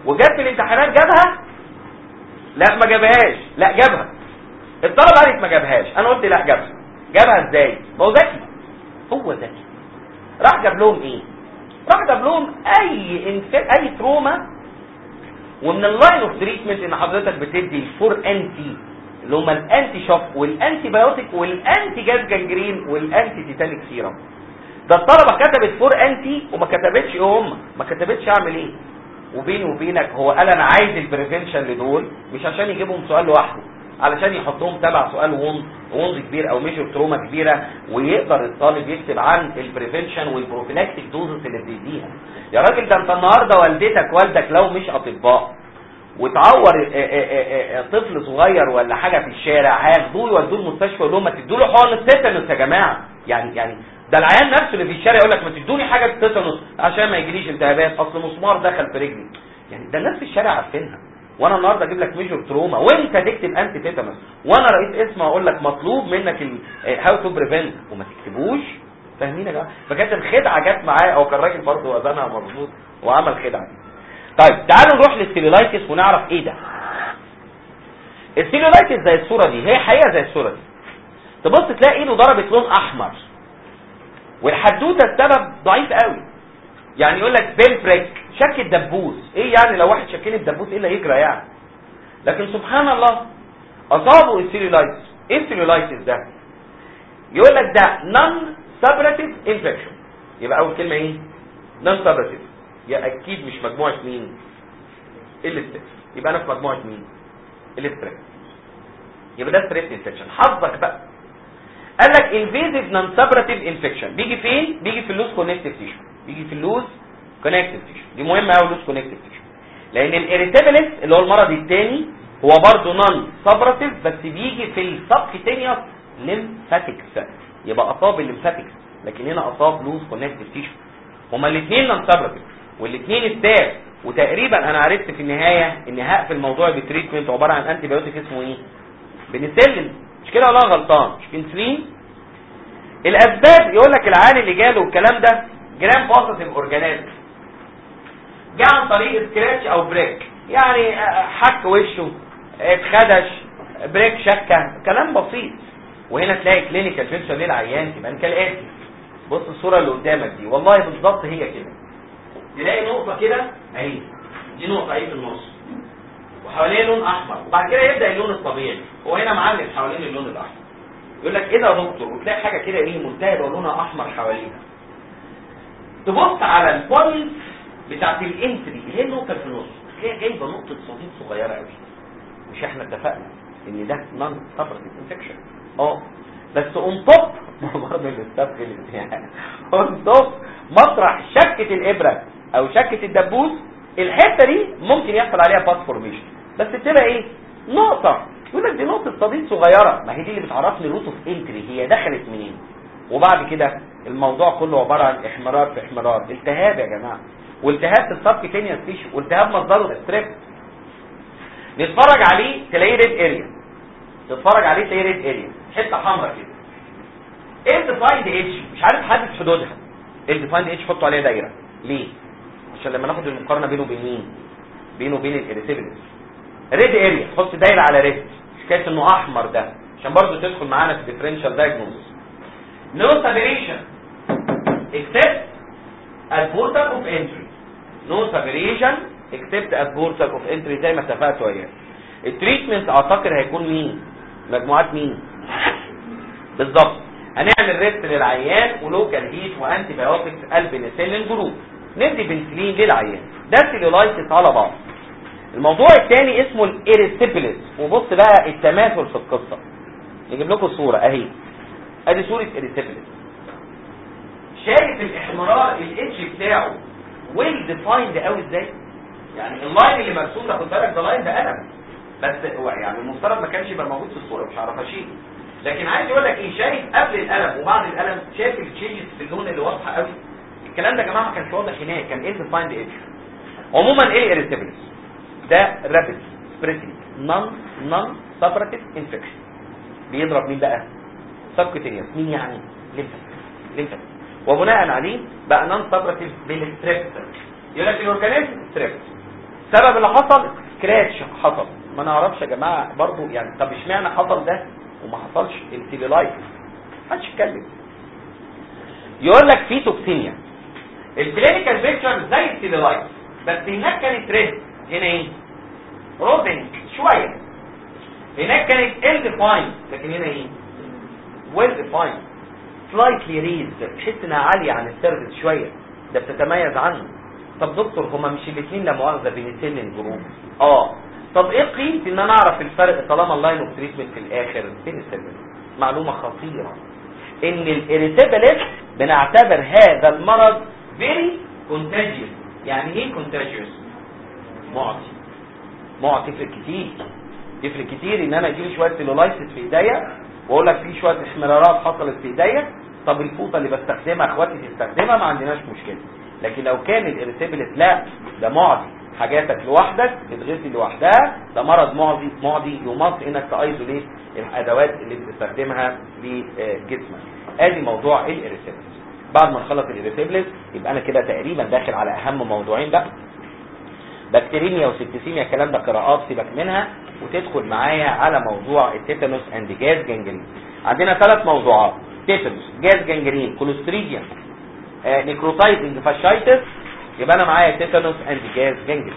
وجاب في الامتحانات جابها لا ما جابهاش لا جابها الطلبه قالت ما جابهاش انا قلت لا جابها جابها ازاي ما هو ذكي هو ذكي راح جاب لهم ايه راح جاب لهم اي انف... اي تروما ومن اللاين اوف تريتمنت ان حضرتك بتدي الفور انتي اللي هم الانتي شوك والانتي بايوتيك والانتي جاز جانجرين والانتي تيتانيك سيرم ده الطلبه كتبت فور انتي وما كتبتش ايه هم ما كتبتش اعمل ايه وبيني وبينك هو قال انا عايز البريفنشن لدول مش عشان يجيبهم سؤال لوحده علشان يحطهم تبع سؤال وند وند كبير او ميجر تروما كبيره ويقدر الطالب يكتب عن البريفنشن والبروفيلاكتيك دوزز اللي بيديها يا راجل ده انت النهارده والدتك والدك لو مش اطباء وتعور طفل صغير ولا حاجه في الشارع هياخدوه يودوه المستشفى يقول لهم ما تدوا له حقن التيتانوس يا جماعه يعني يعني ده العيان نفسه اللي في الشارع يقول لك ما تدوني حاجه التيتانوس عشان ما يجيليش التهابات اصل مسمار دخل في رجلي يعني ده الناس في الشارع عارفينها وانا النهارده اجيب لك ميجور تروما وانت تكتب انتي تيتانوس وانا رئيس اسم اقول لك مطلوب منك هاو تو بريفنت وما تكتبوش فاهمين يا جماعه فكانت الخدعه جت معايا او كان راجل برضه وزنها مظبوط وعمل خدعه طيب تعالوا نروح للسيلولايتس ونعرف ايه ده السيلولايتس زي الصوره دي هي حقيقه زي الصوره دي تبص تلاقي ايده ضربت لون احمر والحدوته السبب ضعيف قوي يعني يقول لك بين بريك شك الدبوس ايه يعني لو واحد شكين الدبوس ايه اللي هيجرى يعني لكن سبحان الله اصابوا السيلولايتس ايه السيلولايتس ده يقول لك ده نون سبراتيف انفكشن يبقى اول كلمه ايه نون سبراتيف يا اكيد مش مجموعه مين الاستريس يبقى انا في مجموعه مين الاستريس يبقى ده ستريس انفكشن حظك بقى قال لك انفيزيف نون سبراتيف انفكشن بيجي فين بيجي في اللوز كونكتيف تيشو بيجي في اللوز كونكتيف تيشو دي مهمه قوي اللوز كونكتيف تيشو لان الاريتابيلس اللي هو المرض الثاني هو برضه نون سبراتيف بس بيجي في السبكتينيوس ليمفاتيكس يبقى اصاب الليمفاتيكس لكن هنا اصاب لوز كونكتيف تيشو هما الاثنين نون سبراتيف والاثنين ستاف وتقريبا انا عرفت في النهايه ان هقفل الموضوع بتريتمنت عباره عن انتي بايوتيك اسمه ايه بنسلين مش كده ولا انا غلطان مش بنسلين الاسباب يقول لك العيان اللي جاله الكلام ده جرام بوزيتيف اورجانيزم جه عن طريق سكراتش او بريك يعني حك وشه اتخدش بريك شكه كلام بسيط وهنا تلاقي كلينيكال بيكتشر للعيان كمان كالاتي بص الصوره اللي قدامك دي والله بالظبط هي كده تلاقي نقطه كده اهي دي نقطه اهي في النص وحواليه لون احمر وبعد كده يبدا اللون الطبيعي هو هنا معلم حوالين اللون الاحمر يقول لك ايه ده يا دكتور وتلاقي حاجه كده ايه ملتهبه ولونها احمر حواليها تبص على البوينت بتاعت الانتري اللي هي النقطه في النص هي جايبه نقطه صديد صغيره قوي مش احنا اتفقنا ان ده نون سبرتيف انفكشن اه بس اون توب برضه الاستاذ يعني اون توب مطرح شكه الابره او شكه الدبوس الحته دي ممكن يحصل عليها باس فورميشن بس بتبقى ايه نقطه يقول لك دي نقطه صديد صغيره ما هي دي اللي بتعرفني روت اوف انتري هي دخلت منين وبعد كده الموضوع كله عباره عن احمرار في احمرار التهاب يا جماعه والتهاب في السبكتينيوس تيشو والتهاب مصدره ستريب نتفرج عليه تلاقيه ريد اريا تتفرج عليه تلاقيه ريد اريا حته حمراء كده ايه الديفايند اتش مش عارف حدد حدودها ايه الديفايند اتش حطوا عليها دايره ليه عشان لما ناخد المقارنه بينه وبين مين بينه وبين الاريتابيلس ريد اريا حط دايره على ريد حكايه انه احمر ده عشان برضه تدخل معانا في ديفرنشال دايجنوز no separation except at portal of entry no separation except at portal of entry زي ما اتفقت وياك التريتمنت اعتقد هيكون مين مجموعات مين بالظبط هنعمل ريست للعيان ولوكال هيت وانتي بايوتكس البنسلين جروب ندي بنسلين للعيان ده سيلولايتس على بعض الموضوع الثاني اسمه الاريسيبيلس وبص بقى التماثل في القصه نجيب لكم صوره اهي ادي صوره اريسيبيلس شايف الاحمرار الاتش بتاعه ويل ديفايند قوي ازاي يعني اللاين اللي مرسوم ده خد بالك ده لاين ده قلم بس هو يعني المفترض ما كانش يبقى موجود في الصوره مش هعرف اشيل لكن عايز يقول لك ايه شايف قبل القلم وبعد القلم شايف التشينجز في اللون اللي واضحه قوي الكلام ده يا جماعه ما كانش واضح هناك كان ايه ديفايند اتش عموما ايه الاريتابيلس ده رابيد سبريتنج نون نون سبراتيف انفكشن بيضرب مين بقى سبكتينيوس مين يعني ليمفاتيك ليمفاتيك وبناء عليه بقى نون سبراتيف بالستريبس يقول لك الاورجانيزم ستريبس السبب اللي حصل سكراتش حصل ما نعرفش يا جماعه برضو يعني طب اشمعنى حصل ده وما حصلش التيليلايت محدش يتكلم يقول لك في توكسيميا الكلينيكال بيكتشر زي التيليلايت بس هناك كانت ريد هنا ايه روزنج شويه هناك كانت ال ديفاين لكن هنا ايه ويل ديفاين سلايتلي ريز تحس انها عاليه عن السيرفيس شويه ده بتتميز عنه طب دكتور هما مش الاثنين لا مؤاخذه بنسلين جروب اه طب ايه قيمه ان انا اعرف الفرق طالما اللاين اوف تريتمنت في الاخر بنسلين معلومه خطيره ان الاريتابيلس بنعتبر هذا المرض فيري كونتاجيوس يعني ايه كونتاجيوس معطي معطي يفرق كتير يفرق كتير ان انا اجيب شويه سيلولايسيس في ايديا واقول لك في شويه احمرارات حصلت في ايديا طب الفوطه اللي بستخدمها اخواتي تستخدمها ما عندناش مشكله لكن لو كان الاريتابيلس لا ده معدي حاجاتك لوحدك تتغسل لوحدها ده مرض معدي معدي يمص انك تايزوليت الادوات اللي بتستخدمها لجسمك ادي موضوع الاريتابيلس بعد ما نخلص الاريتابيلس يبقى انا كده تقريبا داخل على اهم موضوعين بقى بكتيريميا وسبتسيميا الكلام ده قراءات سيبك منها وتدخل معايا على موضوع التيتانوس اند جاز جانجرين عندنا ثلاث موضوعات تيتانوس جاز جانجرين كولوستريديوم آه نيكروتايزنج فاشايتس يبقى انا معايا تيتانوس اند جاز جانجرين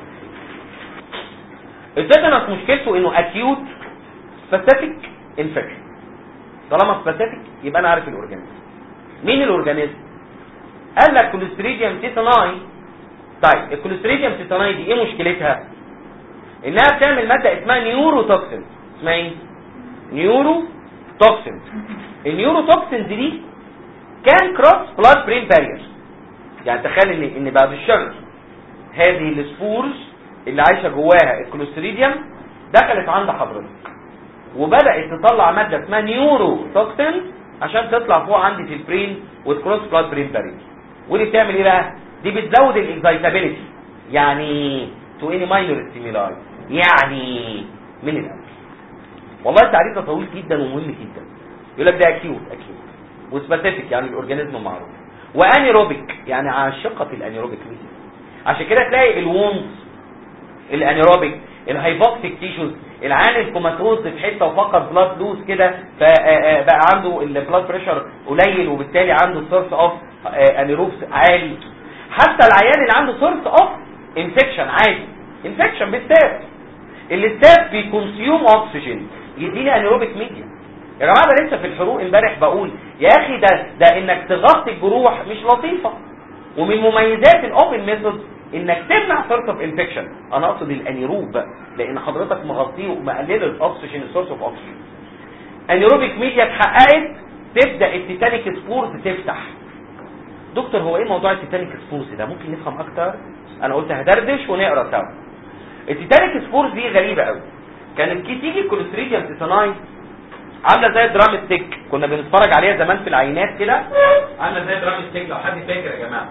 التيتانوس مشكلته انه اكيوت سبيسيفيك انفكشن طالما سبيسيفيك يبقى انا عارف الاورجانيزم مين الاورجانيزم قال لك كولوستريديوم تيتاناي طيب الكولوستريديوم تيتاناي دي ايه مشكلتها انها بتعمل ماده اسمها نيورو توكسين اسمها ايه نيورو توكسين النيورو توكسين دي كان كروس بلاد برين بارير يعني تخيل ان ان بعد الشر هذه السبورز اللي عايشه جواها الكولوستريديوم دخلت عند حضرتك وبدات تطلع ماده اسمها نيورو توكسين عشان تطلع فوق عندي في البرين وتكروس بلاد برين بارير ودي بتعمل ايه بقى دي بتزود الاكزايتابيلتي يعني تو اني ماينور ستيمولاي يعني من الاول والله التعريف ده طويل جدا ومهم جدا يقول لك ده اكيوت اكيوت وسبيسيفيك يعني الاورجانيزم معروف وانيروبيك يعني عاشقه الانيروبيك ميديا عشان كده تلاقي الوونز الانيروبيك الهايبوكسيك تيشوز العين الكوماتوز في حته وفقد بلاد لوز كده فبقى عنده البلاد بريشر قليل وبالتالي عنده سورس اوف انيروبس عالي حتى العيان اللي عنده سورس اوف انفكشن عادي انفكشن بالستاف الستاف بيكونسيوم اوكسجين يديني انيروبيك ميديا يا جماعه ده لسه في الحروق امبارح بقول يا اخي ده ده انك تغطي الجروح مش لطيفه ومن مميزات الاوبن ميثود انك تمنع سورس اوف انفكشن انا اقصد الانيروب بقى لان حضرتك مغطيه ومقلل الاكسجين السورس اوف اوكسجين انيروبيك ميديا اتحققت تبدا التيتانيك سبورز تفتح دكتور هو ايه موضوع التيتانيك سبورز ده ممكن نفهم اكتر انا قلت هدردش ونقرا سوا التيتانيك سبورز دي غريبه قوي كانت تيجي الكوليستريديوم تيتاناي عامله زي درام ستيك كنا بنتفرج عليها زمان في العينات كده عامله زي درام ستيك لو حد فاكر يا جماعه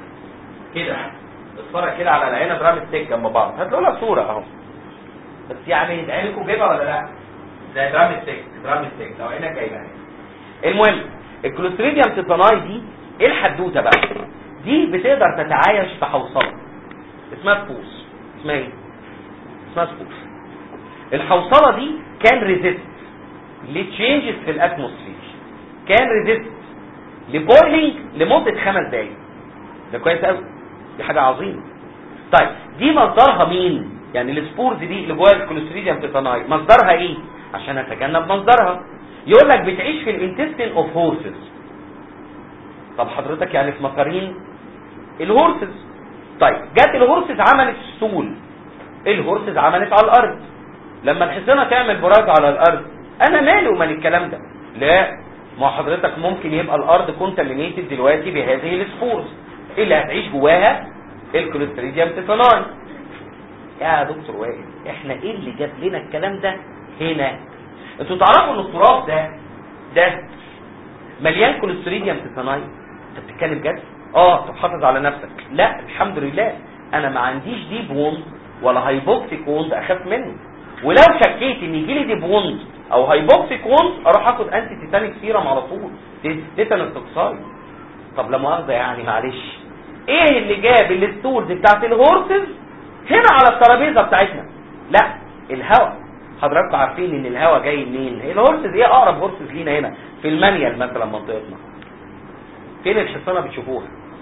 كده اتفرج كده على العينه درام ستيك جنب بعض هتلاقوا لها صوره اهو بس يعني عينكم جايبها ولا لا زي درام ستيك درام ستيك لو عينك جايبها المهم الكوليستريديوم تيتاناي دي ايه الحدوته بقى دي بتقدر تتعايش في حوصله اسمها سبوس اسمها ايه اسمها سبوس الحوصله دي كان ريزيست لتشينجز في الاتموسفير كان ريزيست لبويلينج لمده خمس دقايق ده كويس قوي دي حاجه عظيمه طيب دي مصدرها مين يعني السبورز دي اللي جواها الكوليستريديوم تيتاناي مصدرها ايه عشان اتجنب مصدرها يقول لك بتعيش في الانتستين اوف هورسز طب حضرتك يعني في مقارين الهورسز طيب جت الهورسز عملت ستول الهورسز عملت على الارض لما الحصانه تعمل براج على الارض انا مالي ومال الكلام ده لا ما حضرتك ممكن يبقى الارض كونتامينيتد دلوقتي بهذه السبورز اللي هتعيش جواها الكوليستريديوم تيتاناي يا دكتور وائل احنا ايه اللي جاب لنا الكلام ده هنا انتوا تعرفوا ان التراب ده ده مليان كوليستريديوم تيتاناي انت بتتكلم جد اه طب حافظ على نفسك لا الحمد لله انا ما عنديش ديب ووند ولا هايبوكسيك ووند اخاف منه ولو شكيت ان يجي لي ديب ووند او هايبوكسيك ووند اروح اخد انتي تيتانيك سيرم على طول تيتانوس توكسايد طب لا مؤاخذه يعني معلش ايه اللي جاب الستولز بتاعت الهورسز هنا على الترابيزه بتاعتنا لا الهواء حضراتكم عارفين ان الهواء جاي منين الهورسز ايه اقرب هورسز لينا هنا في المانيال مثلا منطقتنا فين الحصانه بتشوفوها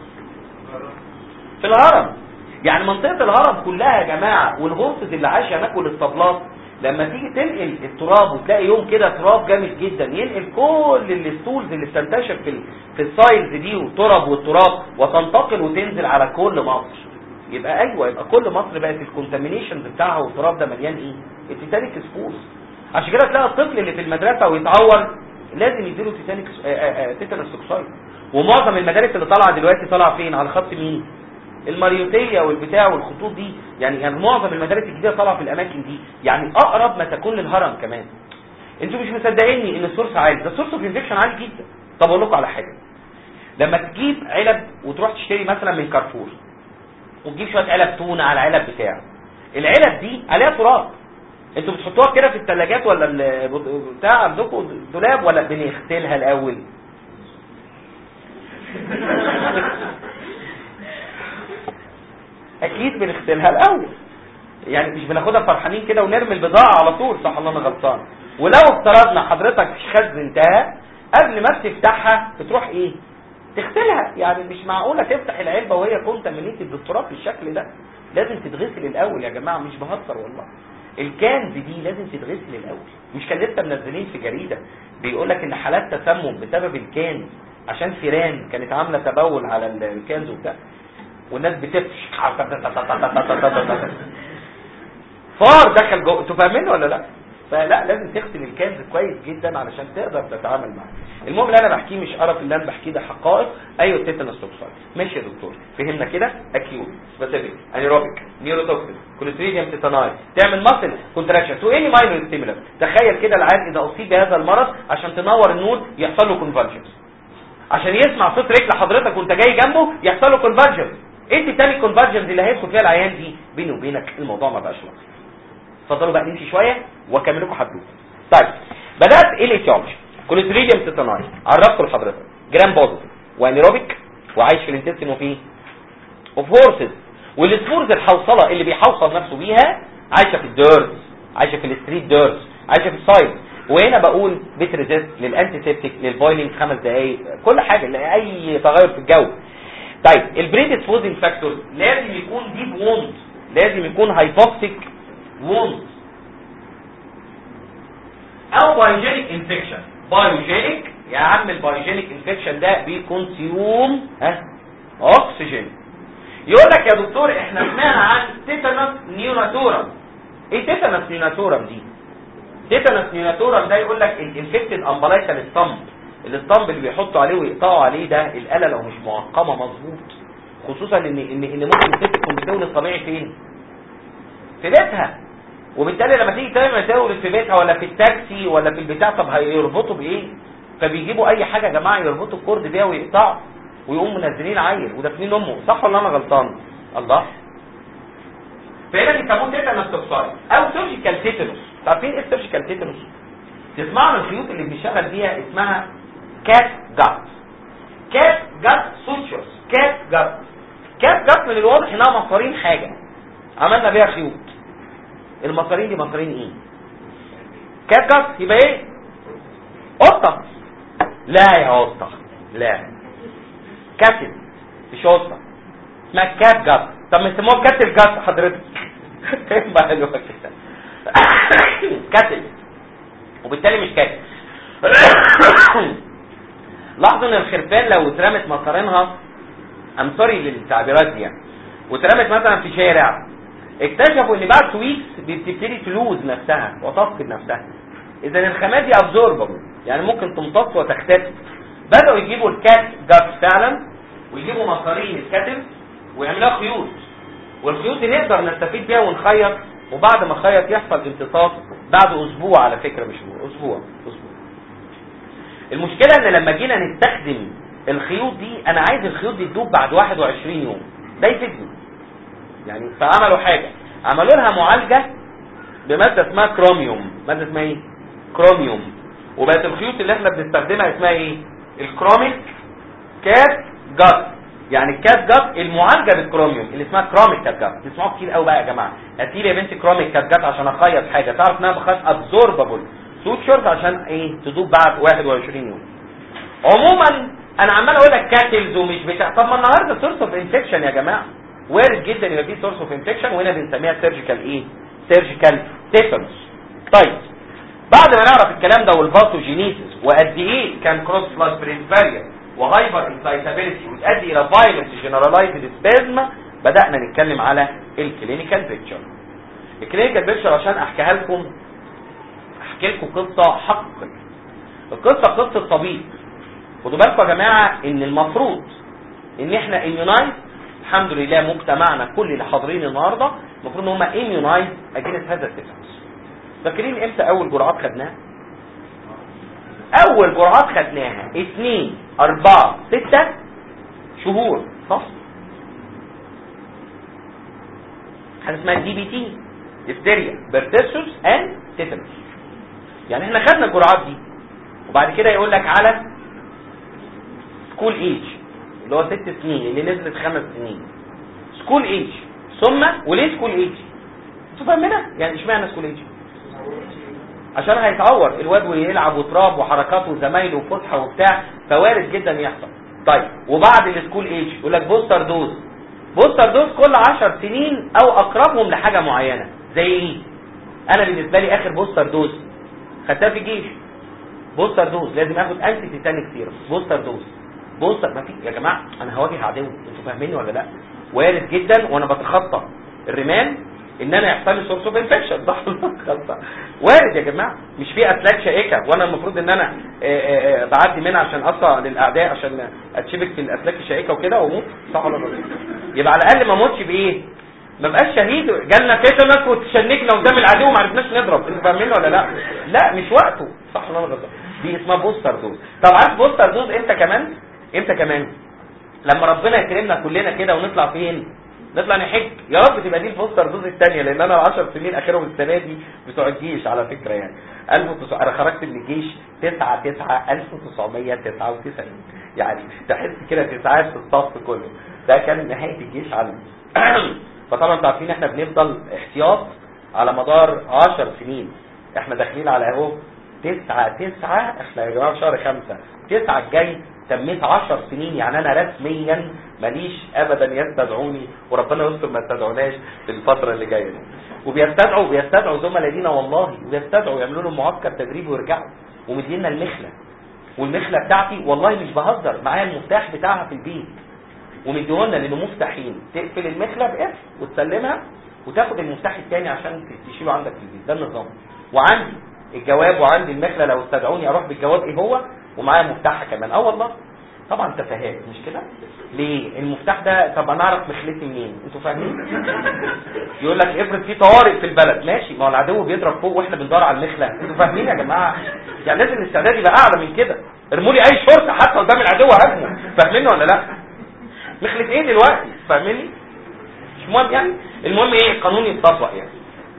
في الهرم يعني منطقه الهرم كلها يا جماعه والهورسز اللي عايشه هناك والاسطبلات لما تيجي تنقل التراب وتلاقي يوم كده تراب جامد جدا ينقل كل الستولز اللي بتنتشر في ال- في السايلز دي والتراب والتراب وتنتقل وتنزل على كل مصر يبقى ايوه يبقى كل مصر بقت الكونتامينيشنز بتاعها والتراب ده مليان ايه؟ التيتانيك سبورز عشان كده تلاقي الطفل اللي في المدرسه ويتعور لازم يديله تيتانيك تيتانوس توكسايد ومعظم المدارس اللي طالعه دلوقتي طالعه فين؟ على خط مين؟ الماريوتيه والبتاع والخطوط دي يعني يعني معظم المدارس الجديده طالعه في الاماكن دي يعني اقرب ما تكون للهرم كمان انتوا مش مصدقيني ان السورس عالي ده السورس اوف انفكشن عالي جدا طب اقول لكم على حاجه لما تجيب علب وتروح تشتري مثلا من كارفور وتجيب شويه علب تونه على علب بتاع العلب دي عليها تراب انتوا بتحطوها كده في الثلاجات ولا ال- بتاع عندكم دولاب ولا بنغسلها الاول اكيد بنغسلها الاول يعني مش بناخدها فرحانين كده ونرمي البضاعه على طول صح الله انا غلطان ولو افترضنا حضرتك خزنتها قبل ما تفتحها بتروح ايه تغسلها يعني مش معقوله تفتح العلبه وهي كونتامينيتد بالتراب بالشكل ده لازم تتغسل الاول يا جماعه مش بهزر والله الكنز دي لازم تتغسل الاول مش كان لسه منزلين في جريده بيقول لك ان حالات تسمم بسبب الكنز عشان فيران كانت عامله تبول على الكنز وبتاع والناس بتفش فار دخل جوه انتوا فاهمين ولا لا فلا لازم تغسل الكنز كويس جدا علشان تقدر تتعامل معاه المهم اللي انا بحكيه مش قرف اللي انا بحكيه ده حقائق ايوه تيتانوس توكسايد ماشي يا دكتور فهمنا كده اكيوت سبيسيفيك انيروبيك نيوروتوكسين كوليستريديوم تيتاناي تعمل ماسل كونتراكشن تو اني ماينور ستيمولانت تخيل كده العيان اذا اصيب بهذا المرض عشان تنور النور يحصل له كونفالجنس عشان يسمع صوت رجل حضرتك وانت جاي جنبه يحصل له كونفالجنس ايه تاني كونفالجنس اللي هيدخل فيها العيان دي بيني وبينك الموضوع ما بقاش لطيف اتفضلوا بقى نمشي شويه واكمل لكم حدوته طيب بدات ايه الايتيولوجي كوليستريديوم تيتاناي عرفته لحضرتك جرام بوزيتيف وانيروبيك وعايش في الانتستين وفيه اوف هورسز والسبورز الحوصله اللي بيحوصل نفسه بيها عايشه في الديرز عايشه في الستريت ديرز عايشه في السايد وهنا بقول بتريزيست للانتي سيبتيك للبويلنج خمس دقائق كل حاجه لاي تغير في الجو طيب البريدسبوزنج فاكتور لازم يكون ديب ووند لازم يكون هايبوكسيك ووند او بايوجينيك انفكشن بايوجينيك يا عم البايوجينيك انفكشن ده بيكونسيوم ها اكسجين يقول لك يا دكتور احنا سمعنا عن تيتانوس نيوناتورم ايه تيتانوس نيوناتورم دي تيتانوس نيوناتورم ده يقول لك الانفكتد امبلايكال ستامب الاسطمب اللي بيحطوا عليه ويقطعوا عليه ده الاله لو مش معقمه مظبوط خصوصا ان ان ان ممكن الست تكون بتولد طبيعي فين في بيتها وبالتالي لما تيجي تعمل تولد في بيتها ولا في التاكسي ولا في البتاع طب هيربطوا بايه فبيجيبوا اي حاجه يا جماعه يربطوا الكورد بيها ويقطعوا ويقوموا منزلين عيل ودافنين امه صح ولا انا غلطان الله فهنا بيسموه تيتانوس توكسايد او سيرجيكال تيتانوس عارفين ايه السيرجيكال تيتانوس تسمعوا عن الخيوط اللي بنشتغل بيها اسمها كات جات كات جات سوتشرز كات جات كات جات من الواضح انها مصارين حاجه عملنا بيها خيوط المصارين دي مصارين ايه كات جات يبقى ايه قطه لا يا قطه لا كاتل مش قطه اسمها كات جات طب ما يسموها كاتل جات حضرتك ايه بقى كده كاتل وبالتالي مش كاتل لاحظوا ان الخرفان لو اترمت مصارينها ام سوري للتعبيرات دي يعني واترمت مثلا في شارع اكتشفوا ان بعد ويكس بتبتدي تلوز نفسها وتفقد نفسها اذا الخامات دي ابزوربل يعني ممكن تمتص وتختفي بداوا يجيبوا الكات جات فعلا ويجيبوا مصارين الكتف ويعملوها خيوط والخيوط دي نقدر نستفيد بيها ونخيط وبعد ما خيط يحصل امتصاص بعد اسبوع على فكره مش اسبوع اسبوع المشكله ان لما جينا نستخدم الخيوط دي انا عايز الخيوط دي تدوب بعد 21 يوم ده يفيدني يعني فعملوا حاجه عملوا لها معالجه بماده اسمها كروميوم ماده اسمها ايه كروميوم وبقت الخيوط اللي احنا بنستخدمها اسمها ايه الكروميك كات جات يعني الكات جات المعالجه بالكروميوم اللي اسمها كروميك كات جات تسمعوا كتير قوي بقى يا جماعه هاتي لي يا بنتي كروميك كات جات عشان اخيط حاجه تعرف انها بخاص ابزوربابل سوتشرز عشان ايه تدوب بعد 21 يوم عموما انا عمال اقول لك كاتلز ومش بتاع طب ما النهارده سورس اوف انفكشن يا جماعه وارد جدا يبقى في سورس اوف انفكشن وهنا بنسميها سيرجيكال ايه سيرجيكال تيتانوس طيب بعد ما نعرف الكلام ده والباثوجينيسيس وقد ايه كان كروس بلاد برين بارير وهايبر انسايتابيلتي وتؤدي الى فايلنت جنرالايزد سبازم بدانا نتكلم على الكلينيكال بيكتشر الكلينيكال بيكتشر عشان احكيها لكم احكي لكم قصه حقيقيه القصه قصه طبيب خدوا بالكم يا جماعه ان المفروض ان احنا اميونايز الحمد لله مجتمعنا كل اللي حاضرين النهارده المفروض ان هم اميونايز اجينست هذا التيتانوس فاكرين امتى اول جرعات خدناها اول جرعات خدناها اثنين اربعة ستة شهور صح حاجه اسمها دي بي تي ديفتيريا بيرتسوس اند تيتانوس يعني احنا خدنا الجرعات دي وبعد كده يقول لك على سكول ايج اللي هو ست سنين اللي نزلت خمس سنين سكول ايج ثم وليه سكول ايج انتوا فاهمينها يعني اشمعنى سكول ايج عشان هيتعور الواد ويلعب وتراب وحركات وزمايله وفسحه وبتاع فوارد جدا يحصل طيب وبعد السكول ايج يقول لك بوستر دوز بوستر دوز كل 10 سنين او اقربهم لحاجه معينه زي ايه انا بالنسبه لي اخر بوستر دوز خدتها في الجيش بوستر دوز لازم اخد انتي تيتانيك سيرم بوستر دوز بوستر ما في يا جماعه انا هواجه عدو انتوا فاهميني ولا لا وارد جدا وانا بتخطى الرمال ان انا يحصل لي سورس اوف انفكشن صح وارد يا جماعه مش في اسلاك شائكه وانا المفروض ان انا آآ آآ بعدي منها عشان اقطع للاعداء عشان اتشبك في الاسلاك الشائكه وكده واموت صح ولا غلط يبقى على الاقل ما اموتش بايه ما بقاش شهيد جالنا تيتانك وتشنكنا قدام العدو وما عرفناش نضرب انتوا فاهمين ولا لا لا مش وقته صح ولا غلط دي اسمها بوستر دوز طب عارف بوستر دوز امتى كمان امتى كمان لما ربنا يكرمنا كلنا كده ونطلع فين نطلع نحج يا رب تبقى دي البوستر دوز الثانيه لان انا 10 سنين اخرهم السنه دي بتوع الجيش على فكره يعني 1900 انا خرجت من الجيش 9 9 1999 يعني تحس كده تسعات في الصف كله ده كان نهايه الجيش عندي فطبعا انتوا عارفين احنا بنفضل احتياط على مدار 10 سنين احنا داخلين على اهو 9 9 احنا يا جماعه شهر 5 9 الجاي تميت 10 سنين يعني انا رسميا ماليش ابدا يستدعوني وربنا يستر ما يستدعوناش في الفتره اللي جايه دي وبيستدعوا بيستدعوا زملاء لينا والله وبيستدعوا يعملوا لهم معسكر تدريبي ويرجعوا ومدينا المخله والمخله بتاعتي والله مش بهزر معايا المفتاح بتاعها في البيت ومديهولنا لانه مفتاحين تقفل المخله بقفل وتسلمها وتاخد المفتاح الثاني عشان تشيله عندك في البيت ده النظام وعندي الجواب وعندي المخله لو استدعوني اروح بالجواب ايه هو ومعايا مفتاحها كمان اه والله طبعا تفاهات مش كده ليه المفتاح ده طب انا اعرف مخلتي منين انتوا فاهمين يقول لك افرض في طوارئ في البلد ماشي ما هو العدو بيضرب فوق واحنا بندور على المخله انتوا فاهمين يا جماعه يعني لازم الاستعداد يبقى اعلى من كده ارموا لي اي شرطه حتى قدام العدو هاجمه فاهمين ولا لا مخلة ايه دلوقتي فاهميني مش مهم يعني المهم ايه القانون يتطبق يعني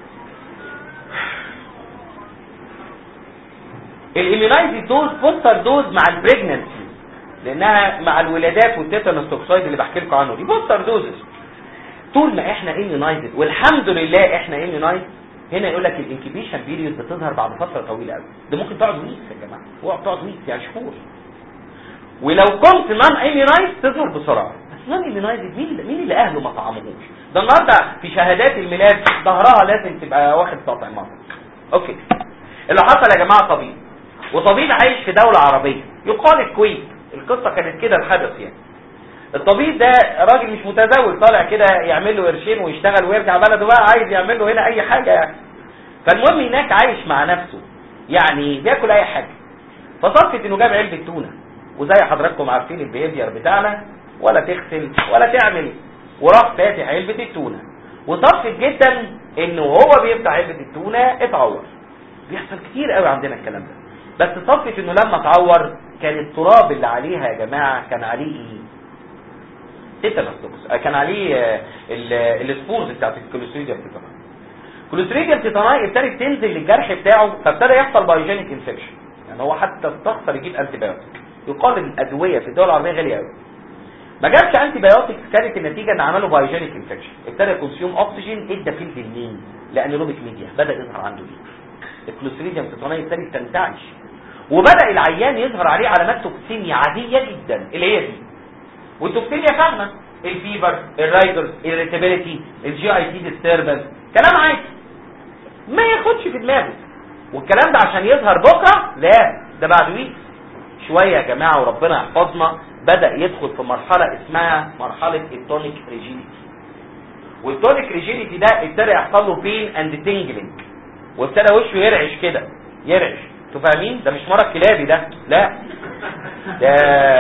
الاميونايز دوز بوستر دوز مع البريجننسي لانها مع الولادات والتيتانوس توكسايد اللي بحكي لكم عنه دي بوستر دوزز طول ما احنا اميونايزد والحمد لله احنا اميونايزد هنا يقول لك الانكيبيشن بيريود بتظهر بعد فتره طويله قوي ده ممكن تقعد ويكس يا جماعه هو بتقعد ويكس يعني شهور ولو كنت نون اميونايز تظهر بسرعه بس نون اميونايز مين مين اللي اهله ما طعمهوش ده النهارده في شهادات الميلاد ظهرها لازم تبقى واخد تطعيمات اوكي اللي حصل يا جماعه طبيب وطبيب عايش في دوله عربيه يقال الكويت القصه كانت كده الحدث يعني الطبيب ده راجل مش متزوج طالع كده يعمل له قرشين ويشتغل ويرجع بلده بقى عايز يعمل له هنا اي حاجه يعني فالمهم هناك عايش مع نفسه يعني بياكل اي حاجه فصدفت انه جاب علبه تونه وزي حضراتكم عارفين البيهيفير بتاعنا ولا تغسل ولا تعمل وراح فاتح علبه التونه وصدفت جدا انه هو بيفتح علبه التونه اتعور بيحصل كتير قوي عندنا الكلام ده بس صدفت انه لما اتعور كان التراب اللي عليها يا جماعه كان عليه ايه تيتانوس كان عليه السبورز بتاعت الكوليستريديوم تيتاناي الكوليستريديوم تيتاناي ابتدت تنزل للجرح بتاعه فابتدى يحصل بايوجينيك انفكشن يعني هو حتى استخسر يجيب انتي بايوتيك يقال ان الادويه في الدول العربيه غاليه قوي ما جابش انتي بايوتكس كانت النتيجه ان عملوا بايوجينيك انفكشن ابتدى كونسيوم اوكسجين ادى فيلد منين لانيروبيك ميديا بدا يظهر عنده دي الكلوستريديوم تيتاناي ابتدى تنتعش وبدا العيان يظهر عليه علامات توكسيميا عاديه جدا اللي هي دي والتوكسيميا فاهمه الفيبر الرايدرز الريتابيليتي الجي اي تي ديستربنس كلام عادي ما ياخدش في دماغه والكلام ده عشان يظهر بكره لا ده بعد ويك شويه يا جماعه وربنا يحفظنا بدا يدخل في مرحله اسمها مرحله التونيك ريجيديتي والتونيك ريجيديتي ده ابتدى يحصل له بين اند تنجلينج وابتدى وشه يرعش كده يرعش انتوا فاهمين ده مش مرض كلابي ده لا ده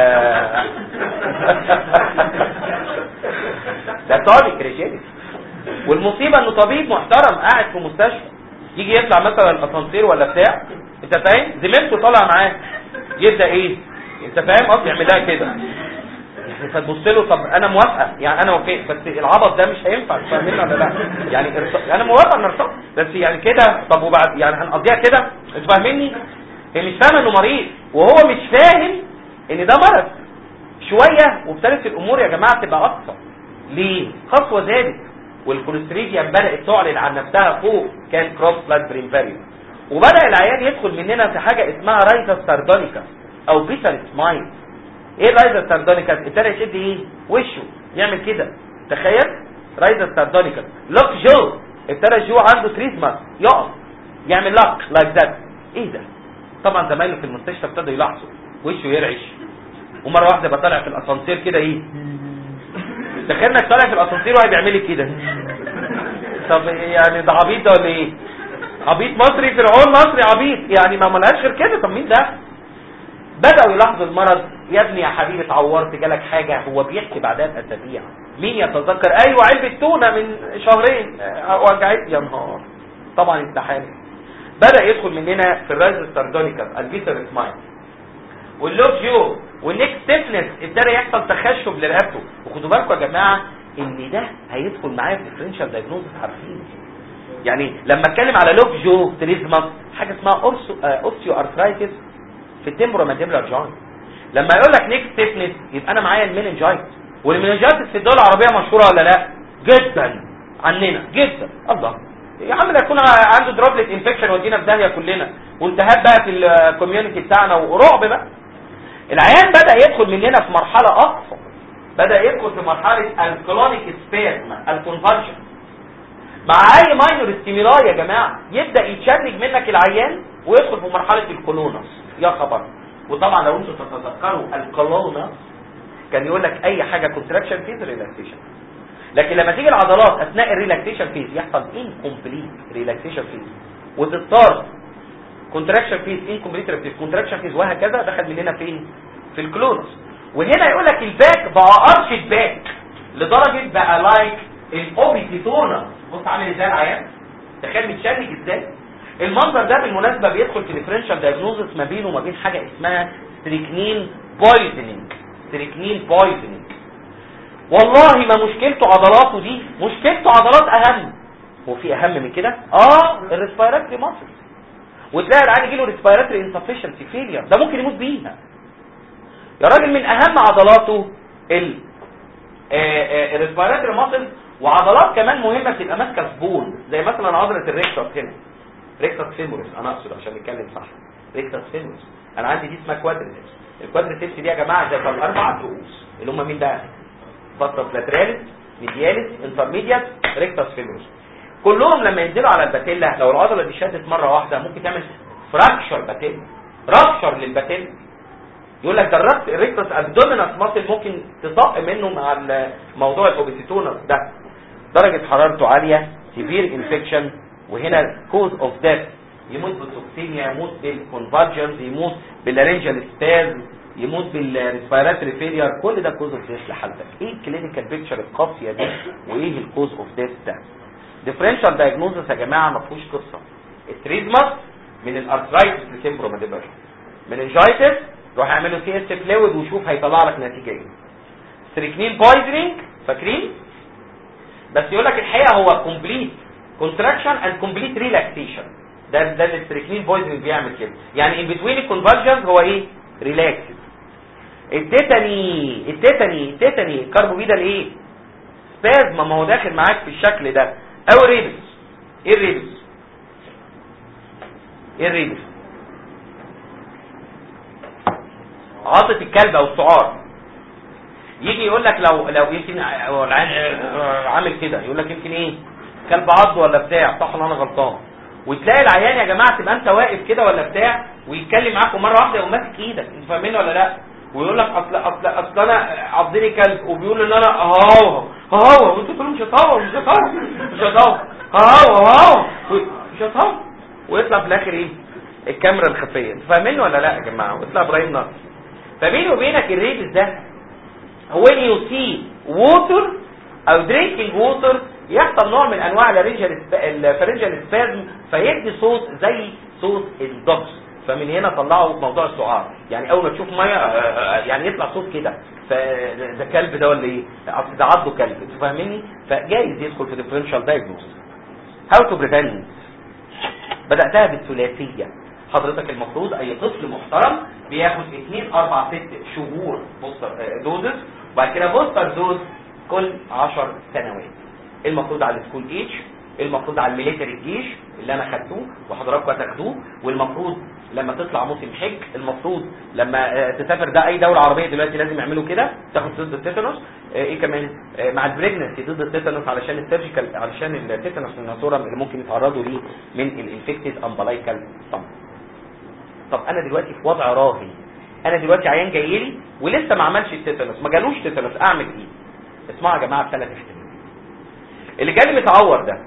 ده تونيك ريجيديتي والمصيبه انه طبيب محترم قاعد في مستشفى يجي يطلع مثلا الاسانسير ولا بتاع انت فاهم زميلته طالع معاه يبدا ايه انت فاهم قصدي يعملها كده يعني فتبص له طب انا موافقه يعني انا وافق بس العبط ده مش هينفع فاهمين ولا لا يعني ارت- انا موافقه نرتبط بس يعني كده طب وبعد يعني هنقضيها كده انتوا فاهميني هي مش فاهمه انه مريض وهو مش فاهم ان ده مرض شويه وابتدت الامور يا جماعه تبقى اكثر ليه خطوه زادت والكوليستريديوم بدات تعلن عن نفسها فوق كان كروس بلاد برين فاريو وبدا العيان يدخل مننا في حاجه اسمها رايزا ساردونيكا او بيتر سمايل ايه رايزا ساردونيكا ابتدى يشد ايه وشه يعمل كده تخيل رايزا ساردونيكا لوك جو ابتدى جو عنده كريسماس يقف يعمل لك لايك ذات ايه ده طبعا زمايله في المستشفى ابتدوا يلاحظوا وشه يرعش ومره واحده يبقى طالع في الاسانسير كده ايه تخيل انك طالع في الاسانسير وهي بيعمل لك كده طب يعني ده عبيط ده ولا ايه عبيط مصري فرعون مصري عبيط يعني ما ملهاش غير كده طب مين ده بدأوا يلاحظوا المرض يا ابني يا حبيبي اتعورت جالك حاجة هو بيحكي بعدها بأسابيع مين يتذكر ايوه علبة تونة من شهرين آه، وجعت يا نهار طبعا استحالة بدأ يدخل مننا في الرايز الساردونيكال البيتر سمايل واللوك جو والنيك ستيفنس ابتدى يحصل تخشب لرقبته وخدوا بالكم يا جماعه ان ده هيدخل معايا في ديفرنشال دايجنوزس عارفين يعني لما اتكلم على لوك جو تريزما حاجه اسمها أورسو آه، اوستيو ارثرايتس في التمبرو مانديبلر جوينت لما يقول لك نيك ستيفنس يبقى انا معايا المينجايت والمينجايتس في الدول العربيه مشهوره ولا لا جدا عننا جدا الله يا عم ده يكون عنده دروبلت انفكشن ودينا في داهيه كلنا والتهاب بقى في الكوميونتي بتاعنا ورعب بقى العيان بدا يدخل مننا في مرحله اقصى بدا يدخل في مرحله الكلونيك سبيرم الكونفرجن مع اي ماينور ستيمولاي يا جماعه يبدا يتشنج منك العيان ويدخل في مرحله الكولونس يا خبر وطبعا لو انتم تتذكروا الكولونس كان يقول لك اي حاجه كونتراكشن فيز ريلاكسيشن لكن لما تيجي العضلات اثناء الريلاكسيشن فيز يحصل انكمبليت ريلاكسيشن فيز وتضطر كونتراكشن فيز انكمبليت ريلاكسيشن كونتراكشن فيز وهكذا دخل مننا فين في الكلونس وهنا يقول لك الباك بقى ارشد باك لدرجه بقى لايك الاوبيتيتونا بص عامل ازاي العيان تخيل متشنج ازاي المنظر ده بالمناسبه بيدخل في ديفرنشال دايجنوزس ما بينه وما بين حاجه اسمها ستريكنين بويزنينج ستريكنين بويزنينج والله ما مشكلته عضلاته دي مشكلته عضلات اهم هو في اهم من كده اه الريسبيراتري ماسل وتلاقي العيان يجيله ريسبيراتري انسفشنسي فيلير ده ممكن يموت بيها يا راجل من اهم عضلاته ال الريسبيراتري ماسل وعضلات كمان مهمه بتبقى ماسكه في بون زي مثلا عضله الريكتس هنا ريكتس فيمورس انا اقصد عشان نتكلم صح ريكتس فيمورس انا عندي دي اسمها كوادريتس الكوادريتس دي يا جماعه زي الاربع رؤوس اللي هم مين بقى فاستس لاتراليس ميدياليس انترميديات ريكتس فيمورس كلهم لما ينزلوا على الباتيلا لو العضله دي شدت مره واحده ممكن تعمل فراكشر باتيلا رابشر للباتيلا يقول لك ده الرأس الريكتس ابدومينس ماسل ممكن تطق منه مع موضوع الاوبيسيتونس ده درجه حرارته عاليه سيفير انفكشن وهنا كوز اوف ديث يموت بالتوكسيميا يموت بالكونفرجنز يموت بالارنجال سباز يموت بالريسبيراتوري فيلير كل ده كوز اوف ديث لحالتك ايه الكلينيكال بيكتشر القاسيه دي وايه الكوز اوف ديث ده ديفرنشال دايجنوزس يا جماعه ما فيهوش قصه التريزماس من الارثرايتس لسيمبروماديبر مننجايتس روح اعمل له سي اس فلويد وشوف هيطلع لك نتيجه ايه ستريكنين بويزنينج فاكرين بس يقول لك الحقيقه هو كومبليت كونتراكشن اند كومبليت ريلاكسيشن ده ده اللي الستريكنين بويزنينج بيعمل كده يعني ان بتوين الكونفرجنز هو ايه ريلاكس التيتاني التيتاني التيتاني كاربوفيدال ايه سبازما ما هو داخل معاك في الشكل ده او الريبس ايه الريبس ايه الريبس عاطف الكلب او السعار يجي يقول لك لو لو يمكن عامل كده يقول لك يمكن ايه كلب عض ولا بتاع صح ولا انا غلطان وتلاقي العيان يا جماعه تبقى انت واقف كده ولا بتاع ويتكلم معاك ومره واحده يقوم ماسك ايدك انتوا فاهمين ولا لا ويقول لك اصل اصل اصل انا عضني كلب وبيقول ان انا اهو اهو وانتوا تقولوا مش هتهوى مش هتهوى مش هتهوى اهو اهو مش هتهوى ويطلع في الاخر ايه الكاميرا الخفيه انتوا فاهمين ولا لا يا جماعه ويطلع ابراهيم نصر فبيني وبينك الريبس ده هو when you see water او drinking water يحصل نوع من انواع الفرنجال سبازم فيدي صوت زي صوت الدوكس فمن هنا طلعوا موضوع السعار يعني اول ما تشوف ميه يعني يطلع صوت كده فده كلب ده ولا ايه اصل ده عضه كلب انتوا فاهميني فجايز يدخل في ديفرنشال دايجنوز هاو تو بريفنت بداتها بالثلاثيه حضرتك المفروض اي طفل محترم بياخد 2 4 6 شهور بوستر دوزز وبعد كده بوستر دوز كل 10 سنوات المفروض على السكول ايج المفروض على الميليتري الجيش اللي انا خدتوه وحضراتكم هتاخدوه والمفروض لما تطلع موسم حج المفروض لما تسافر ده اي دوله عربيه دلوقتي لازم يعملوا كده تاخد ضد التيتانوس ايه كمان مع البريجنسي ضد التيتانوس علشان السيرجيكال علشان التيتانوس من الناسوره اللي ممكن يتعرضوا ليه من الانفكتد امبلايكال طب طب انا دلوقتي في وضع راهن انا دلوقتي عيان جاي لي ولسه ما عملش التيتانوس ما جالوش تيتانوس اعمل ايه اسمعوا يا جماعه ثلاث احتمالات اللي جالي متعور ده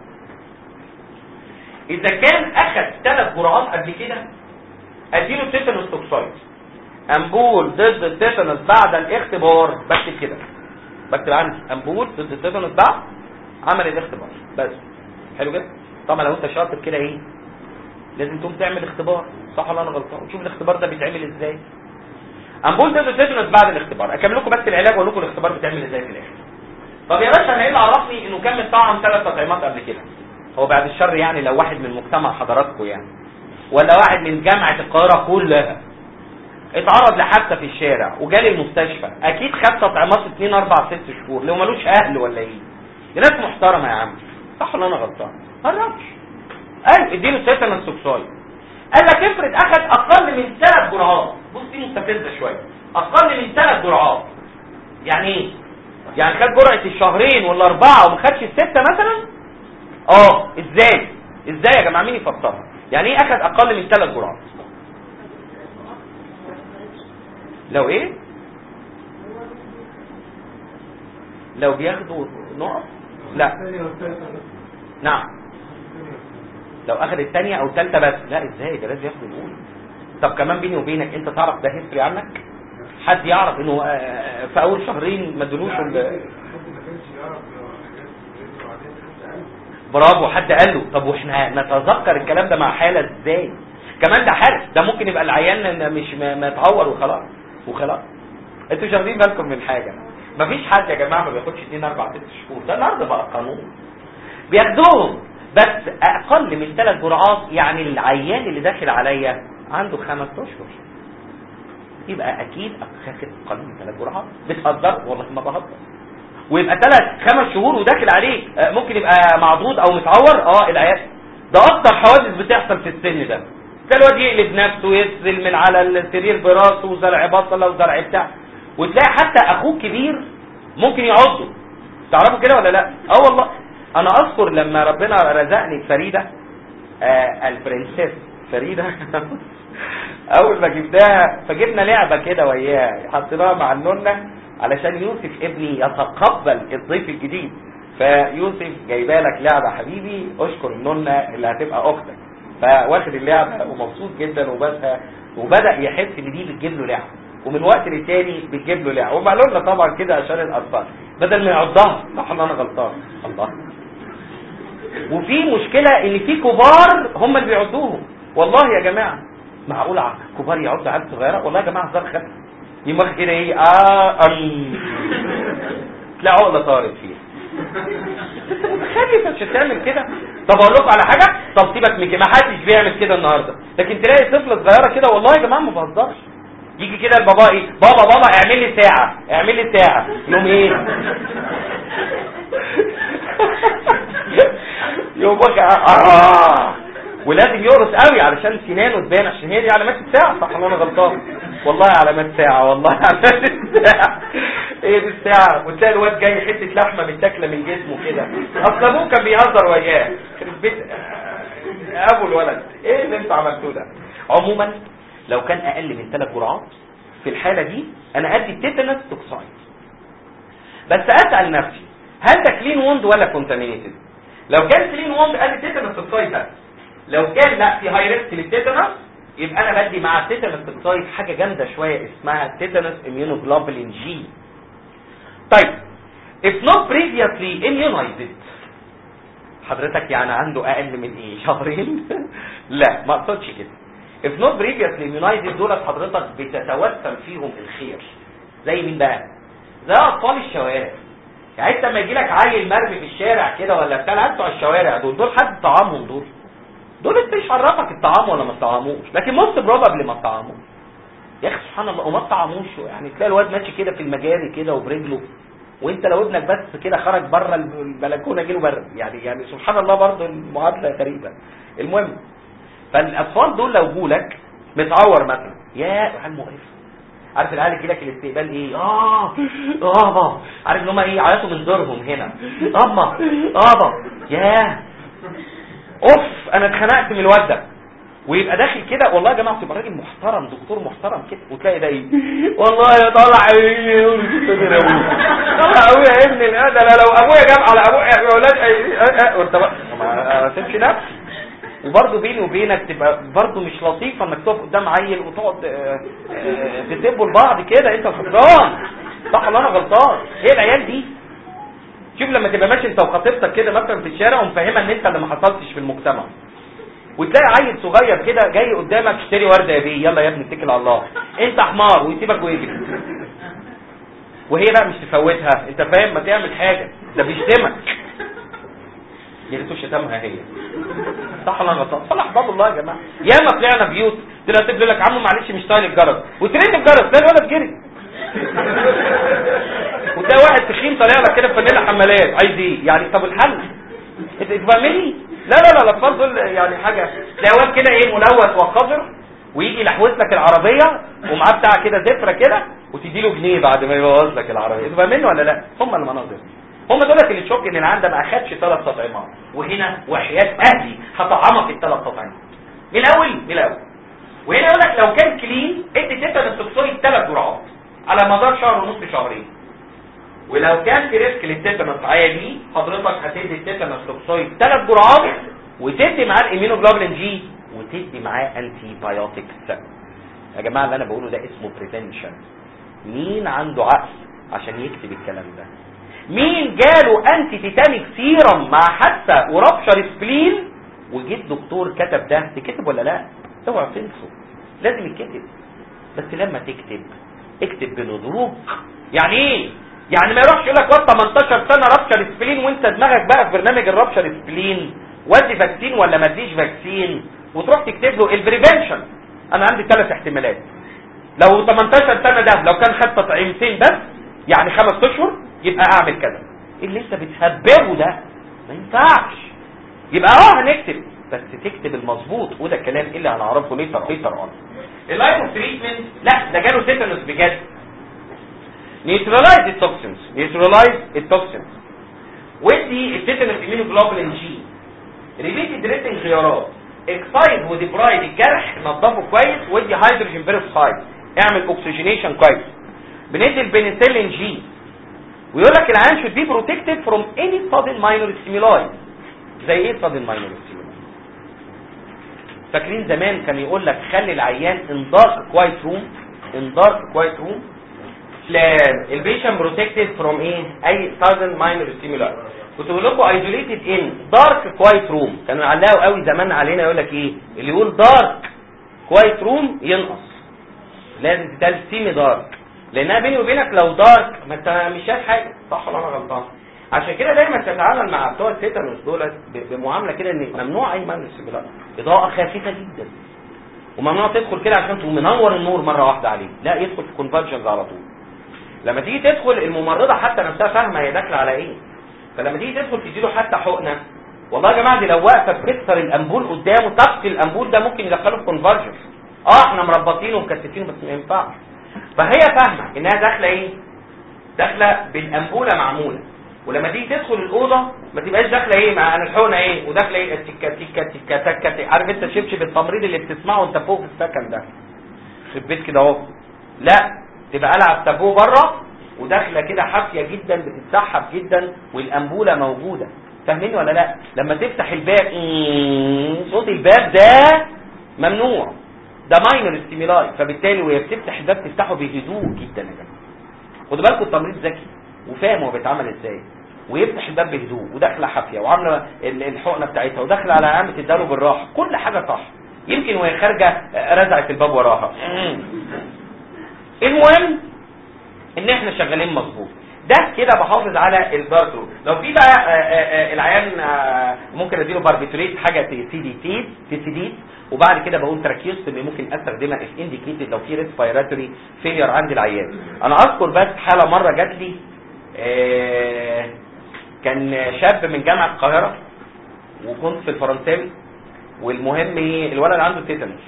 اذا كان اخذ ثلاث جرعات قبل كده اديله تيتانوس توكسايد امبول ضد التيتانوس بعد الاختبار بكتب كده بكتب عندي امبول ضد التيتانوس بعد عمل الاختبار بس حلو كده طبعا لو انت شاطر كده ايه لازم تقوم تعمل اختبار صح ولا انا غلطان وتشوف الاختبار ده بيتعمل ازاي امبول ضد التيتانوس بعد الاختبار اكمل لكم بس العلاج واقول لكم الاختبار بيتعمل ازاي في الاخر طب يا باشا انا ايه اللي عرفني انه كان مطعم ثلاث تطعيمات قبل كده هو بعد الشر يعني لو واحد من مجتمع حضراتكم يعني ولا واحد من جامعة القاهرة كلها اتعرض لحادثة في الشارع وجالي المستشفى اكيد خد تطعيمات 2 4 6 شهور لو ملوش اهل ولا ايه دي ناس محترمة يا عم صح ولا انا غلطان ما قربش قال اديله تيتانوس توكسايد قال لك افرض اخذ اقل من ثلاث جرعات بص دي مستفزه شويه اقل من ثلاث جرعات يعني ايه يعني خد جرعه الشهرين والاربعه وما خدش السته مثلا اه ازاي ازاي يا جماعه مين يفسرها يعني ايه اخذ اقل من ثلاث جرعات لو ايه لو بياخدوا نقط لا نعم لو اخذ الثانيه او الثالثه بس لا ازاي ده لازم ياخد الاولى طب كمان بيني وبينك انت تعرف ده هيستوري عنك حد يعرف انه في اول شهرين ما ادلوش برافو حد قال له طب واحنا نتذكر الكلام ده مع حاله ازاي كمان ده حاله ده ممكن يبقى العيان مش متعور وخلاص وخلاص انتوا مش واخدين بالكم من حاجه مفيش حد يا جماعه ما بياخدش 2 4 6 شهور ده النهارده بقى قانون بياخدوهم بس اقل من ثلاث جرعات يعني العيان اللي داخل عليا عنده خمس اشهر يبقى اكيد اخد اقل من ثلاث جرعات بتهزر والله ما بهزر ويبقى ثلاث خمس شهور وداخل عليك ممكن يبقى معضوض او متعور اه العيان ده اكتر حوادث بتحصل في السن ده تلاقي الواد يقلب نفسه وينزل من على السرير براسه وزرع بصله وزرع بتاع وتلاقي حتى اخوه كبير ممكن يعضه تعرفوا كده ولا لا اه والله انا اذكر لما ربنا رزقني فريده آه البرنسيس فريده اول ما جبناها فجبنا لعبه كده وياها حطيناها مع النونه علشان يوسف ابني يتقبل الضيف الجديد فيوسف جايبه لك لعبه حبيبي اشكر النونه اللي هتبقى اختك فواخد اللعبه ومبسوط جدا وبدا وبدا يحس ان دي بتجيب له لعبه ومن وقت للتاني بتجيب له لعبه ومعلوم لنا طبعا كده عشان الاطفال بدل ما يعضها صح ولا انا غلطان الله وفي مشكله ان في كبار هم اللي بيعضوهم والله يا جماعه معقول كبار يعضوا عيال صغيره والله يا جماعه هزار خفيف يمر كده ايه اه ام تلاقي عقله طارت فيها متخلف مش تعمل كده طب اقول لكم على حاجه طب سيبك من كده ما حدش بيعمل كده النهارده لكن تلاقي طفله صغيره كده والله يا جماعه ما بهزرش يجي كده البابا ايه بابا بابا اعمل لي ساعه اعمل لي ساعه يوم ايه يوم وجع اه ولازم يقرص قوي علشان سنانه تبان عشان هي دي علامات الساعه صح ولا انا غلطان والله علامات ساعه والله علامات الساعه ايه دي الساعه وتلاقي الواد جاي حته لحمه متاكله من جسمه كده اصل ابوه كان بيهزر وياه يخرب بيت ابو الولد ايه اللي انتوا عملتوه ده عموما لو كان اقل من ثلاث جرعات في الحاله دي انا ادي تيتانس توكسايد بس اسال نفسي هل ده كلين ووند ولا كونتامينيتد لو كان كلين ووند ادي تيتانس توكسايد بس لو كان لا في هاي ريسك للتيتانس يبقى انا بدي مع التيتانس توكسايد حاجه جامده شويه اسمها تيتانس اميونوجلوبولين جي طيب if not previously immunized حضرتك يعني عنده اقل من ايه شهرين لا ما اقصدش كده if not previously immunized دول حضرتك بتتوسم فيهم الخير زي مين بقى زي اطفال الشوارع يعني انت لما يجي لك عيل مرمي في الشارع كده ولا بتاع انتوا على الشوارع دول دول حد طعامهم دول دول انت مش عرفك الطعام ولا ما تطعموش لكن موست بروبابلي ما تطعموش يا اخي سبحان الله وما تطعموش يعني تلاقي الواد ماشي كده في المجاري كده وبرجله وانت لو ابنك بس كده خرج بره البلكونه جيله برد يعني يعني سبحان الله برضه المعادله غريبه المهم فالاطفال دول لو جولك متعور مثلا يا حال مقرف عارف العيال يجي لك الاستقبال ايه اه اه عارف ان هم ايه يعيطوا من دورهم هنا اما ابا ياه اوف انا اتخنقت من الواد ده ويبقى داخل كده والله يا جماعه تبقى راجل محترم دكتور محترم كده وتلاقي ده ايه والله يا طالع ايه طالع ابويا يا ابني ده انا لو ابويا جاب على ابويا يا اولاد وانت بقى ما تسيبش نفسي وبرضه بيني وبينك تبقى برضه مش لطيفه انك تقف قدام عيل وتقعد تسيبوا لبعض كده انت غلطان صح ولا انا غلطان ايه العيال دي شوف لما تبقى ماشي انت وخطيبتك كده مثلا في الشارع ومفهمها ان انت اللي ما حصلتش في المجتمع وتلاقي عيل صغير كده جاي قدامك اشتري ورده يا بيه يلا يا ابني اتكل على الله انت حمار ويسيبك ويجري وهي بقى مش تفوتها انت فاهم ما تعمل حاجه ده بيشتمك يا ريته شتمها هي صح ولا غلطان صلح باب الله يا جماعه ياما طلعنا بيوت تلاقي طفل يقول لك عمو معلش مش طايل الجرس وترن الجرس تلاقي الولد جري وتلاقي واحد تخين طالع لك كده بفانيلا حمالات عايز ايه يعني طب الحل انت تفهمني لا لا لا الاطفال دول يعني حاجه تلاقي واد كده ايه ملوث وقذر ويجي يلحوس لك العربيه ومعاه بتاع كده زفره كده وتدي له جنيه بعد ما يبوظ لك العربيه تفهمني ولا لا هم المناظر هم دول اللي تشك ان العيان ده ما اخدش ثلاث تطعيمات وهنا وحياه اهلي هطعمك الثلاث تطعيمات من الاول من الاول وهنا يقول لك لو كان كلين ادي تيتانس توكسويد ثلاث جرعات على مدار شهر ونص شهرين ولو كان في ريسك للتيتانس عالي حضرتك هتدي التيتانس توكسويد ثلاث جرعات وتدي معاه الاميونوجلوبولين جي وتدي معاه انتي بايوتكس يا جماعه اللي انا بقوله ده اسمه بريفنشن مين عنده عقل عشان يكتب الكلام ده مين جاله انتي تيتانيك سيرم مع حادثه ورابشر سبلين وجيت دكتور كتب ده تكتب ولا لا اوعى تنسوا لازم يتكتب بس لما تكتب اكتب بنضوج يعني ايه يعني ما يروحش يقول لك واد 18 سنه رابشر سبلين وانت دماغك بقى في برنامج الرابشر سبلين ودي فاكسين ولا ما اديش فاكسين وتروح تكتب له البريفنشن انا عندي ثلاث احتمالات لو 18 سنه ده لو كان خد تطعيمتين بس يعني خمس اشهر يبقى اعمل كذا اللي انت بتهببه ده ما ينفعش يبقى اه هنكتب بس تكتب المظبوط وده الكلام اللي هنعرفه ليتر ليتر اون اللايف اوف تريتمنت لا ده جاله تيتانوس بجد نيوترلايز التوكسينز نيوترلايز التوكسينز ودي التيتانوس اميونوجلوبولين جي ريبيتد ريتنج خيارات اكسايد وديبرايد الجرح نظفه كويس ودي هيدروجين بيروكسايد اعمل اوكسجينيشن كويس بندي البنسلين جي ويقول لك العيان should be protected from any sudden minor stimuli زي ايه sudden minor stimuli فاكرين زمان كان يقول لك خلي العيان in dark quiet room in dark quiet room plan البيشن protected from ايه اي sudden minor stimuli كنت بقول لكم isolated in dark quiet room كانوا يعلقوا قوي زمان علينا يقول لك ايه اللي يقول dark quiet room ينقص لازم تتقال سيمي دارك لانها بيني وبينك لو دارك ما انت مش شايف حاجه صح ولا انا غلطان عشان كده دايما تتعامل مع بتوع التيتانوس دول ب- بمعامله كده ان ممنوع اي مانوس بلا اضاءه خافته جدا وممنوع تدخل كده عشان تقوم منور النور مره واحده عليه لا يدخل في كونفرجنز على طول لما تيجي تدخل الممرضه حتى نفسها فاهمه هي داخله على ايه فلما تيجي تدخل تديله حتى حقنه والله يا جماعه دي لو واقفه بتكسر الامبول قدامه طق الامبول ده ممكن يدخله في كونفرجنز اه احنا مربطينه ومكثفينه بس ما ينفعش فهي فاهمه انها داخله ايه داخله بالانبوله معموله ولما تيجي تدخل الاوضه ما تبقاش داخله ايه مع انا الحقنه ايه وداخله ايه تكه تكه تكه تكه عارف انت شبشب التمريض اللي بتسمعه وانت فوق في السكن ده في البيت كده اهو لا تبقى قلعه تابوه بره وداخله كده حافيه جدا بتتسحب جدا والانبوله موجوده فاهمين ولا لا لما تفتح الباب صوت الباب ده ممنوع ده ماينر ستيمولاي فبالتالي وهي بتفتح الباب تفتحه بهدوء جدا يا جماعه خدوا بالكم التمريض ذكي وفاهم هو بيتعمل ازاي ويفتح الباب بهدوء وداخله حافيه وعامله الحقنه بتاعتها وداخله على عامه تداله بالراحه كل حاجه صح يمكن وهي خارجه رزعت الباب وراها المهم ان احنا شغالين مظبوط ده كده بحافظ على البارترو لو في بقى آآ آآ العيان ممكن اديله باربيتوريت حاجه تيديتيد تيسيديد وبعد كده بقول تراكيوست اللي ممكن استخدمها في انديكيتد لو في ريسبيراتوري فيلير عند العيان انا اذكر بس حاله مره جات لي كان شاب من جامعه القاهره وكنت في الفرنساوي والمهم ايه الولد عنده تيتانوس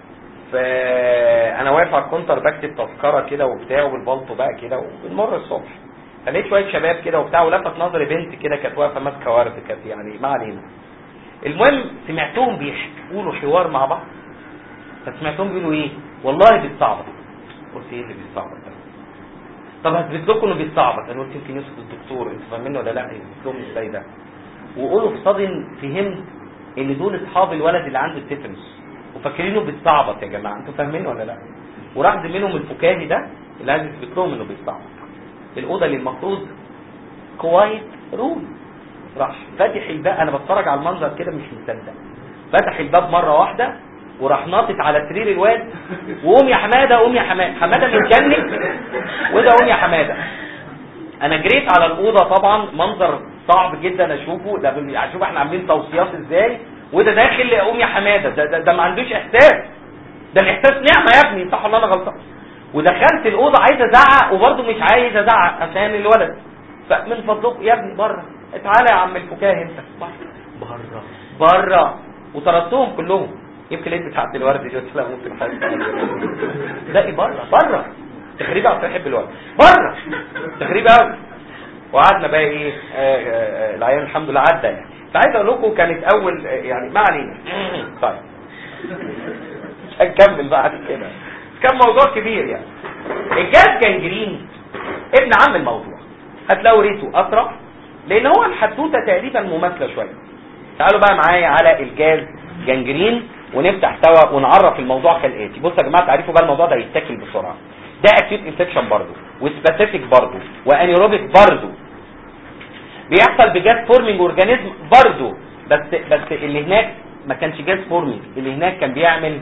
فانا واقف على الكونتر بكتب تذكره كده وبتاع وبالبلطو بقى كده وبنمر الصبح فلقيت شويه شباب كده وبتاع ولفت نظري بنت كده كانت واقفه ماسكه ورد كانت يعني ما علينا المهم سمعتهم بيحكوا له حوار مع بعض فسمعتهم بيقولوا ايه والله بيستعبط قلت ايه اللي بيستعبط ده طب هثبت لكم انه بيستعبط انا قلت يمكن يسكت الدكتور انتوا فاهمين ولا لا يثبت لهم ازاي ده وقولوا في صدن فهمت ان دول اصحاب الولد اللي عنده التيتانوس وفاكرينه بيستعبط يا جماعه انتوا فاهمين ولا لا وراح زميلهم الفكاهي ده اللي عايز يثبت لهم انه بيستعبط الاوضه اللي المفروض كوايت روم راح فاتح الباب انا بتفرج على المنظر كده مش مصدق فتح الباب مره واحده وراح ناطط على سرير الواد وقوم يا حماده قوم يا حماده حماده متجنن وده قوم يا حماده انا جريت على الاوضه طبعا منظر صعب جدا اشوفه ده اشوف احنا عاملين توصيات ازاي وده داخل قوم يا حماده ده, ده, ده ما عندوش احساس ده الاحساس نعمه يا ابني صح ولا انا غلطان ودخلت الاوضه عايز ازعق وبرضه مش عايز ازعق عشان الولد فمن فضلكم يا ابني بره تعالى يا عم الفكاهي انت بره بره وطردتهم كلهم يمكن لقيت بتاعت الورد دي قلت لها ممكن حاجه لا إيه بره بره تخريب عشان احب الورد بره تخريب قوي وقعدنا بقى ايه آه آه العيان الحمد لله عدى يعني فعايز اقول لكم كانت اول يعني ما علينا طيب مش هنكمل بعد كده كان موضوع كبير يعني الجاز جنجرين ابن عم الموضوع هتلاقوا ريته اسرع لان هو الحدوته تقريبا مماثله شويه تعالوا بقى معايا على الجاز جنجرين ونفتح سوا ونعرف الموضوع كالاتي بصوا يا جماعه تعرفوا بقى الموضوع ده يتاكل بسرعه ده اكيوت انفكشن برضه وسبيسيفيك برضه وانيروبيك برضه بيحصل بجاز فورمينج اورجانيزم برضه بس بس اللي هناك ما كانش جاز فورمينج اللي هناك كان بيعمل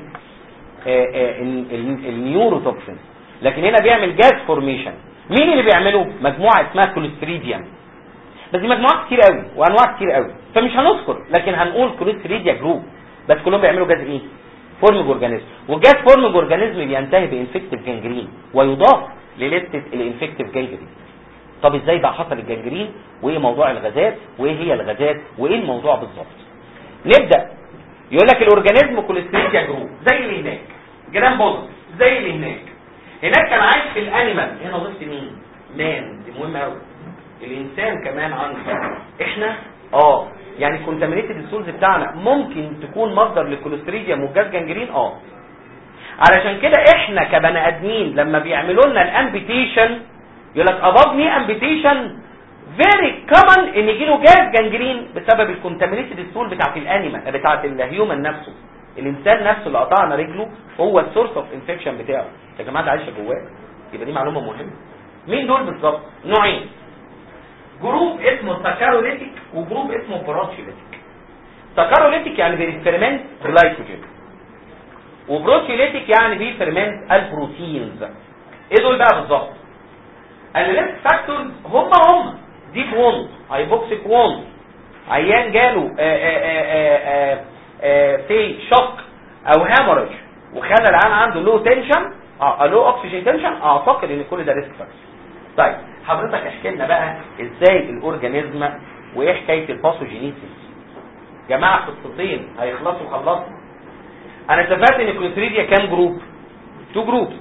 النيوروتوكسين لكن هنا بيعمل جاز فورميشن مين اللي بيعمله مجموعه اسمها كوليستريديوم بس دي مجموعات كتير قوي وانواع كتير قوي فمش هنذكر لكن هنقول كوليستريديا جروب بس كلهم بيعملوا جاز ايه فورميج اورجانيزم والجاز فورميج اورجانيزم بينتهي بانفكتيف جانجرين ويضاف لليستة الانفكتيف جانجرين طب ازاي بقى حصل الجانجرين وايه موضوع الغازات وايه هي الغازات وايه الموضوع بالظبط نبدا يقول لك الاورجانيزم كوليستريديا جروب زي اللي هناك جرام بوزيتيف زي اللي هناك هناك كان عايش في الانيمال هنا ضفت مين مان دي مهمه قوي الانسان كمان عنده احنا اه يعني الكونتامينيتد السولز بتاعنا ممكن تكون مصدر للكوليستريديوم والجاز جانجرين اه علشان كده احنا كبني ادمين لما بيعملوا لنا الامبيتيشن يقول لك اباف ني امبيتيشن فيري كومن ان يجي له جاز جانجرين بسبب الكونتامينيتد السول بتاعت الانيمال بتاعت الهيومن نفسه الانسان نفسه اللي قطعنا رجله هو السورس اوف انفكشن بتاعه يا جماعه ده عايشه جواه يبقى دي معلومه مهمه مين دول بالظبط نوعين جروب اسمه ساكاروليتيك وجروب اسمه بروتشيليتيك ساكاروليتيك يعني بيفرمنت جلايكوجين وبروتشيليتيك يعني بيفرمنت البروتينز ايه دول بقى بالظبط الريسك فاكتورز هم هم ديب ووند هايبوكسيك ووند عيان جاله آآ آآ آآ في شق او هامورج وخلى العيان عنده لو تنشن اه لو اوكسجين تنشن اعتقد ان كل ده ريسك فاكتور طيب حضرتك احكي لنا بقى ازاي الاورجانيزم وايه حكايه الباثوجينيسيس جماعه قصتين هيخلصوا خلصوا انا اتفقت ان الكلوستريديا كام جروب تو جروبس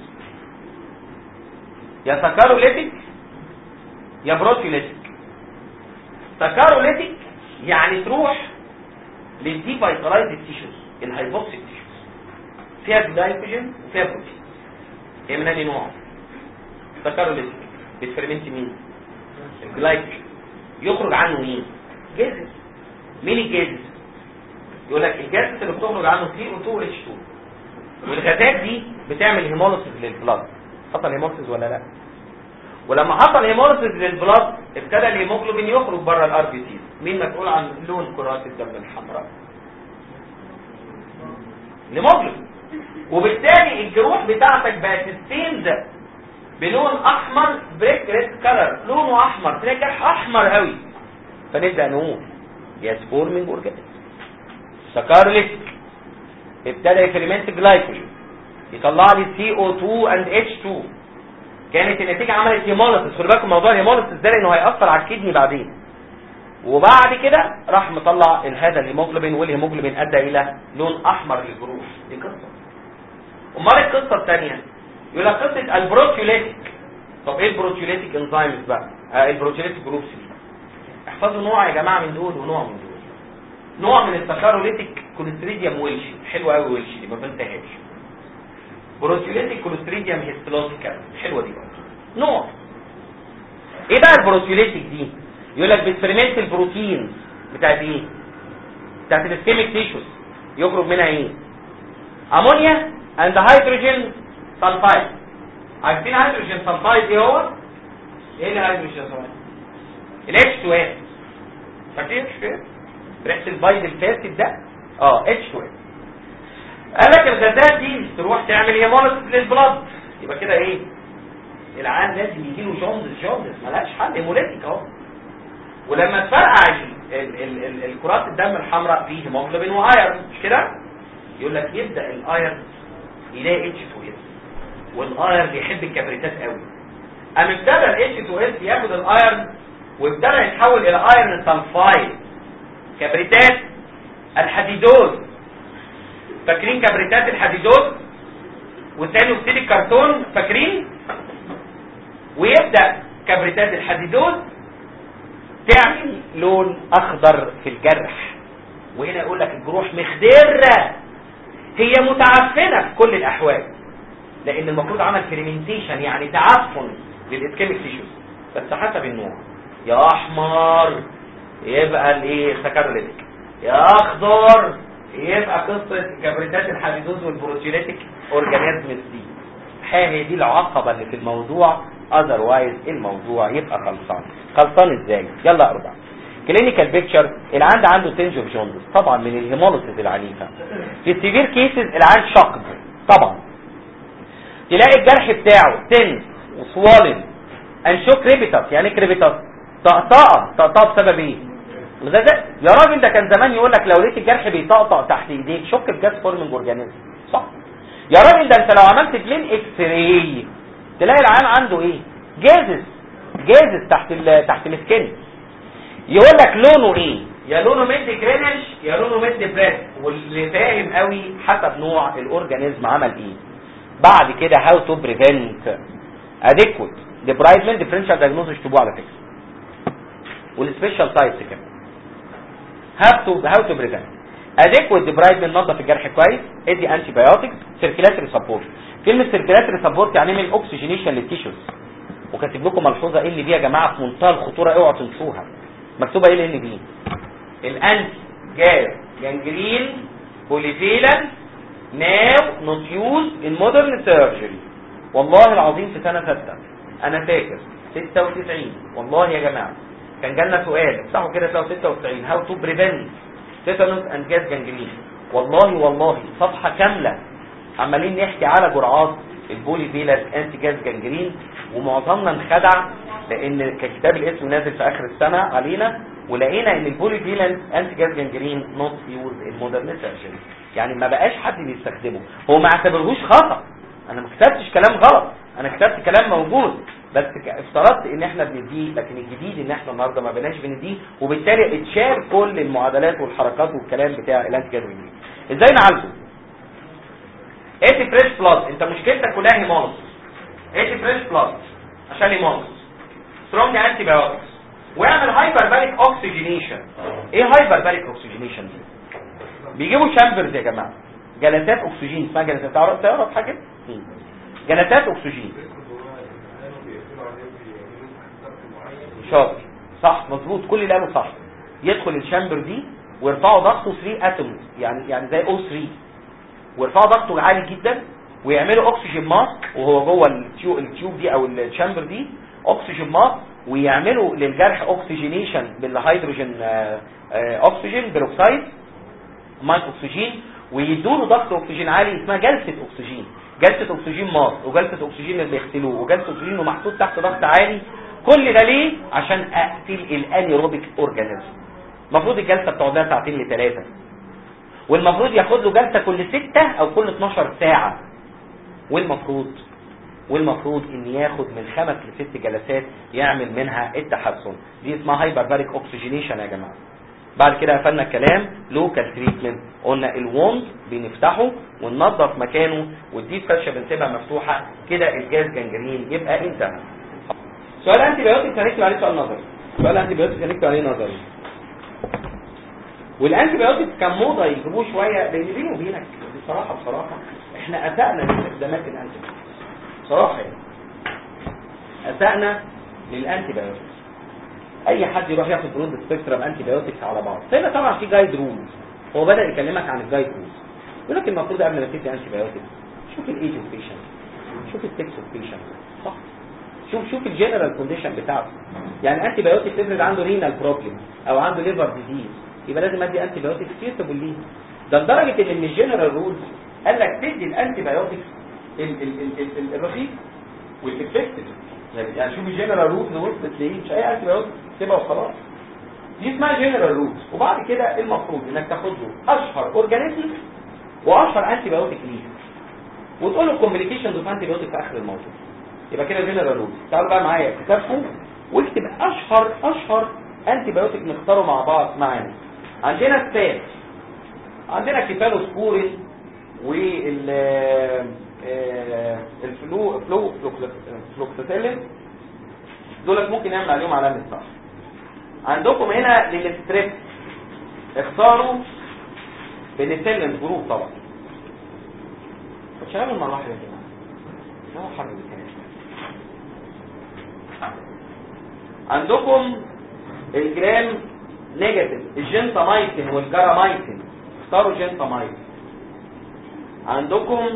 يا سكاروليتيك يا بروتيوليتيك سكاروليتيك يعني تروح للدي فايترايز تيشوز الهايبوكسيك تيشوز فيها جلايكوجين وفيها بروتين هي من انهي نوع سكاروليتيك بتفرمنت مين الجلايكوجين يخرج عنه مين جازس مين الجازس يقول لك الجازس اللي بتخرج عنه سي او 2 اتش 2 والغازات دي بتعمل هيموليسيس للبلاد حصل هيموليسيس ولا لا ولما حصل هيموليسيس للبلاد ابتدى الهيموجلوبين يخرج بره الار بي سي مين مسؤول عن لون كرات الدم الحمراء الهيموجلوبين وبالتالي الجروح بتاعتك بقت ستيند بلون احمر بريك ريد كلر لونه احمر تلاقي جرح احمر قوي فنبدا نقول يس فورمينج اورجانيزم سكارليتيك ابتدى يفرمنت جلايكوجين يطلع لي سي او 2 اند اتش 2 كانت النتيجه عملت هيموليسيس خلي بالكم موضوع الهيموليسيس ده لانه هياثر على الكدني بعدين وبعد كده راح مطلع هذا الهيموجلوبين والهيموجلوبين ادى الى لون احمر للجروح دي قصه امال القصه الثانيه يقول لك قصه البروتيوليتيك طب ايه البروتيوليتيك انزيمز بقى آه البروتيوليتيك جروبس دي احفظوا نوع يا جماعه من دول ونوع من دول نوع من السكاروليتيك كوليستريديوم ويلشي حلوه قوي ويلشي دي ما بنتهاش بروتيوليتيك كوليستريديوم هيستولوجيكال حلوه دي برضه نوع ايه بقى البروتيوليتيك دي يقول لك بتفرمنت البروتين بتاعت ايه بتاعت الاسكيميك تيشوز يخرج منها ايه امونيا اند هيدروجين سلفايد عارفين هيدروجين سلفايد ايه هو ايه الهيدروجين سلفايد الاتش 2 فاكرين اتش 2 ريحه البيض الفاسد ده اه اتش 2 قال لك الغازات دي تروح تعمل هيموليسيس للبلاد يبقى كده ايه العيان لازم يجي له جوندس جوندس ملهاش حل هيموليتيك اهو ولما تفرقع ال- ال- ال- الكرات الدم الحمراء فيه هيموجلوبين وايرون مش كده يقول لك يبدا الايرون يلاقي اتش 2 اس والايرون بيحب الكبريتات قوي قام ابتدى الاتش 2 اس ياخد الايرون وابتدى يتحول الى ايرون سلفايد كبريتات الحديدوز فاكرين كبريتات الحديدوز وثاني اكسيد الكرتون فاكرين ويبدا كبريتات الحديدوز تعمل لون اخضر في الجرح وهنا يقول لك الجروح مخدره هي متعفنه في كل الاحوال لان المفروض عمل فريمنتيشن يعني تعفن للاسكيميك تيشوز بس حسب النوع يا احمر يبقى الايه سكاروليتيك يا اخضر يبقى قصه كبريتات الحديدوز والبروتيوليتيك اورجانيزمز دي هي دي العقبه اللي في الموضوع اذروايز الموضوع يبقى خلصان خلصان ازاي يلا اربع كلينيكال بيكتشر العيان ده عنده تنج اوف جوندس طبعا من الهيموليسيس العنيفه في السيفير كيسز العيان شقد طبعا تلاقي الجرح بتاعه تنس وسوالن انشو كريبيتاس يعني كريبيتاس طقطقه طقطقه بسبب ايه الغذاء يا راجل ده كان زمان يقول لك لو لقيت الجرح بيطقطق تحت ايديك شك بجاز فورمنج اورجانيزم صح يا راجل ده انت لو عملت بلين اكس راي تلاقي العيان عنده ايه جازز جازز تحت ال تحت السكن يقول لك لونه ايه يا لونه مد جرينش يا لونه مد بريد واللي فاهم قوي حسب نوع الاورجانيزم عمل ايه بعد كده هاو تو بريفنت اديكوت ديبرايدمنت ديفرنشال دايجنوز اشتبوه على فكره والسبيشال تايبس كمان هاو تو هاو تو بريفنت اديكوت ديبرايدمنت نظف الجرح كويس ادي انتي بايوتكس سيركيلاتري سبورت كلمه سيركيلاتري سبورت يعني من اوكسجينيشن للتيشوز وكاتب لكم ملحوظه ايه اللي بي يا جماعه في منتهى الخطوره اوعوا تنسوها مكتوبه ايه لان بي الانتي جاز جانجرين بوليفيلان ناو نوت يوز ان مودرن سيرجري والله العظيم في سنه سته انا فاكر 96 والله يا جماعه كان جالنا سؤال افتحوا كده تلاقوا 96 هاو تو بريفنت تيتانوس اند جاز جانجرين والله والله صفحه كامله عمالين نحكي على جرعات البولي فيلاس انتي جاز جانجرين ومعظمنا انخدع لان ككتاب الاسم نازل في اخر السنه علينا ولقينا ان البوليفيلنت انتي جاز جانجرين نوت يوز المودرن سيرجري يعني ما بقاش حد بيستخدمه هو ما اعتبرهوش خطا انا ما كتبتش كلام غلط انا كتبت كلام موجود بس ك- افترضت ان احنا بنديه لكن الجديد ان احنا النهارده ما بقيناش بنديه وبالتالي اتشال كل المعادلات والحركات والكلام بتاع الانتي جاز جانجرين ازاي نعالجه ايتي فريش بلاد انت مشكلتك كلها هيمونس ايتي فريش بلاد عشان هيمونس سترونج انتي بايوتكس واعمل هايبر باريك اوكسجينيشن ايه هايبر باريك اوكسجينيشن دي بيجيبوا شامبرز يا جماعه جلسات اكسجين اسمها جلسات تعرف تعرف حاجه مم. جلسات اكسجين شاطر صح مظبوط كل اللي قاله صح يدخل الشامبر دي ويرفعوا ضغطه 3 اتومز يعني يعني زي او 3 ويرفعوا ضغطه عالي جدا ويعملوا اكسجين ماسك وهو جوه التيوب, التيوب دي او الشامبر دي اكسجين ماسك ويعملوا للجرح اوكسجينيشن بالهيدروجين آه، آه، اكسجين بيروكسيد مايك اكسجين ويدوا له ضغط اكسجين عالي اسمها جلسه اكسجين جلسه اكسجين ماسك وجلسه اكسجين اللي بيغسلوه وجلسه اكسجين ومحطوط تحت ضغط عالي كل ده ليه عشان اقتل الانيروبيك اورجانيزم المفروض الجلسه بتقعد لها ساعتين لثلاثه والمفروض ياخد له جلسه كل 6 او كل 12 ساعه والمفروض والمفروض ان ياخد من خمس لست جلسات يعمل منها التحسن دي اسمها هايبر باريك اوكسجينيشن يا جماعه بعد كده قفلنا الكلام لوكال تريتمنت قلنا الوند بنفتحه وننظف مكانه والديب فاشة بنسيبها مفتوحه كده الجاز جنجرين يبقى انتهى سؤال انتي بايوتيك هنكتب عليه سؤال نظري سؤال انتي بايوتيك هنكتب عليه نظري والانتي بايوتيك كان موضه يجيبوه شويه لان بيني وبينك بصراحه بصراحه احنا اسأنا لاستخدامات الانتي بايوتيك بصراحه يعني اسأنا للانتي بايوتيك اي حد يروح ياخد برود سبيكترم انتي بايوتكس على بعض هنا طبعا في جايد رولز هو بدا يكلمك عن الجايد رولز يقول لك المفروض قبل ما تدي انتي بايوتكس شوف الايج اوف بيشنت شوف السكس اوف بيشنت صح شوف شوف الجنرال كونديشن بتاعته يعني انتي بايوتكس تفرض عنده رينال بروبلم او عنده ليفر ديزيز يبقى لازم ادي انتي بايوتكس سيوتابل ليه ده لدرجه ان من الجنرال رولز قال لك تدي الانتي بايوتكس الرخيص والافكتيف يعني يعني شوف الجنرال روت اللي وصلت ليه مش اي انتي بايوتكس تبقى وخلاص دي اسمها جنرال روت وبعد كده المفروض انك تاخد له اشهر اورجانيزم واشهر انتي بايوتيك ليه وتقول له الكومبليكيشنز اوف انتي بايوتيك في اخر الموضوع يبقى كده جنرال روت تعالوا بقى معايا كتابكم واكتب اشهر اشهر انتي بايوتيك نختاره مع بعض معانا عندنا الثالث عندنا كيفالوسبورين وال آه، الفلو فلو فلوكسيتيلين دولت ممكن نعمل عليهم علامه صح عندكم هنا للستريب اختاروا بنسلم جروب طبعا شغالوا المراحل يا جماعه هو حر الكلام عندكم الجرام نيجاتيف الجنتامايسين والجرامايسين اختاروا جنتامايسين عندكم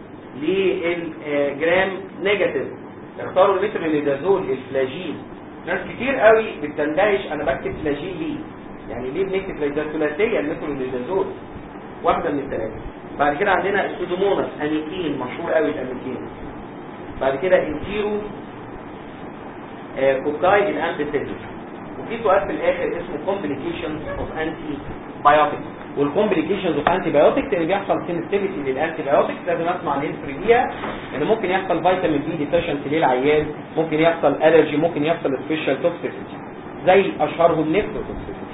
للجرام نيجاتيف اختاروا المترونيدازول الفلاجين ناس كتير قوي بتندهش انا بكتب فلاجين ليه يعني ليه بنكتب فلاجين ده ثلاثيه المترونيدازول واحده من الثلاثه بعد كده عندنا السودوموناس اميكين مشهور قوي الاميكين بعد كده انتيرو آه كوكايد الانتيسيدس وفي سؤال في الاخر اسمه كومبليكيشنز اوف انتي بايوتكس والكومبليكيشنز اوف انتي بايوتكس اللي بيحصل سنسيتيفيتي للانتي بايوتكس لازم اسمع الهيستوري ديها ان ممكن يحصل فيتامين بي ديفيشنسي للعيان ممكن يحصل الرجي ممكن يحصل سبيشال توكسيسيتي زي اشهرهم نيفروتوكسيسيتي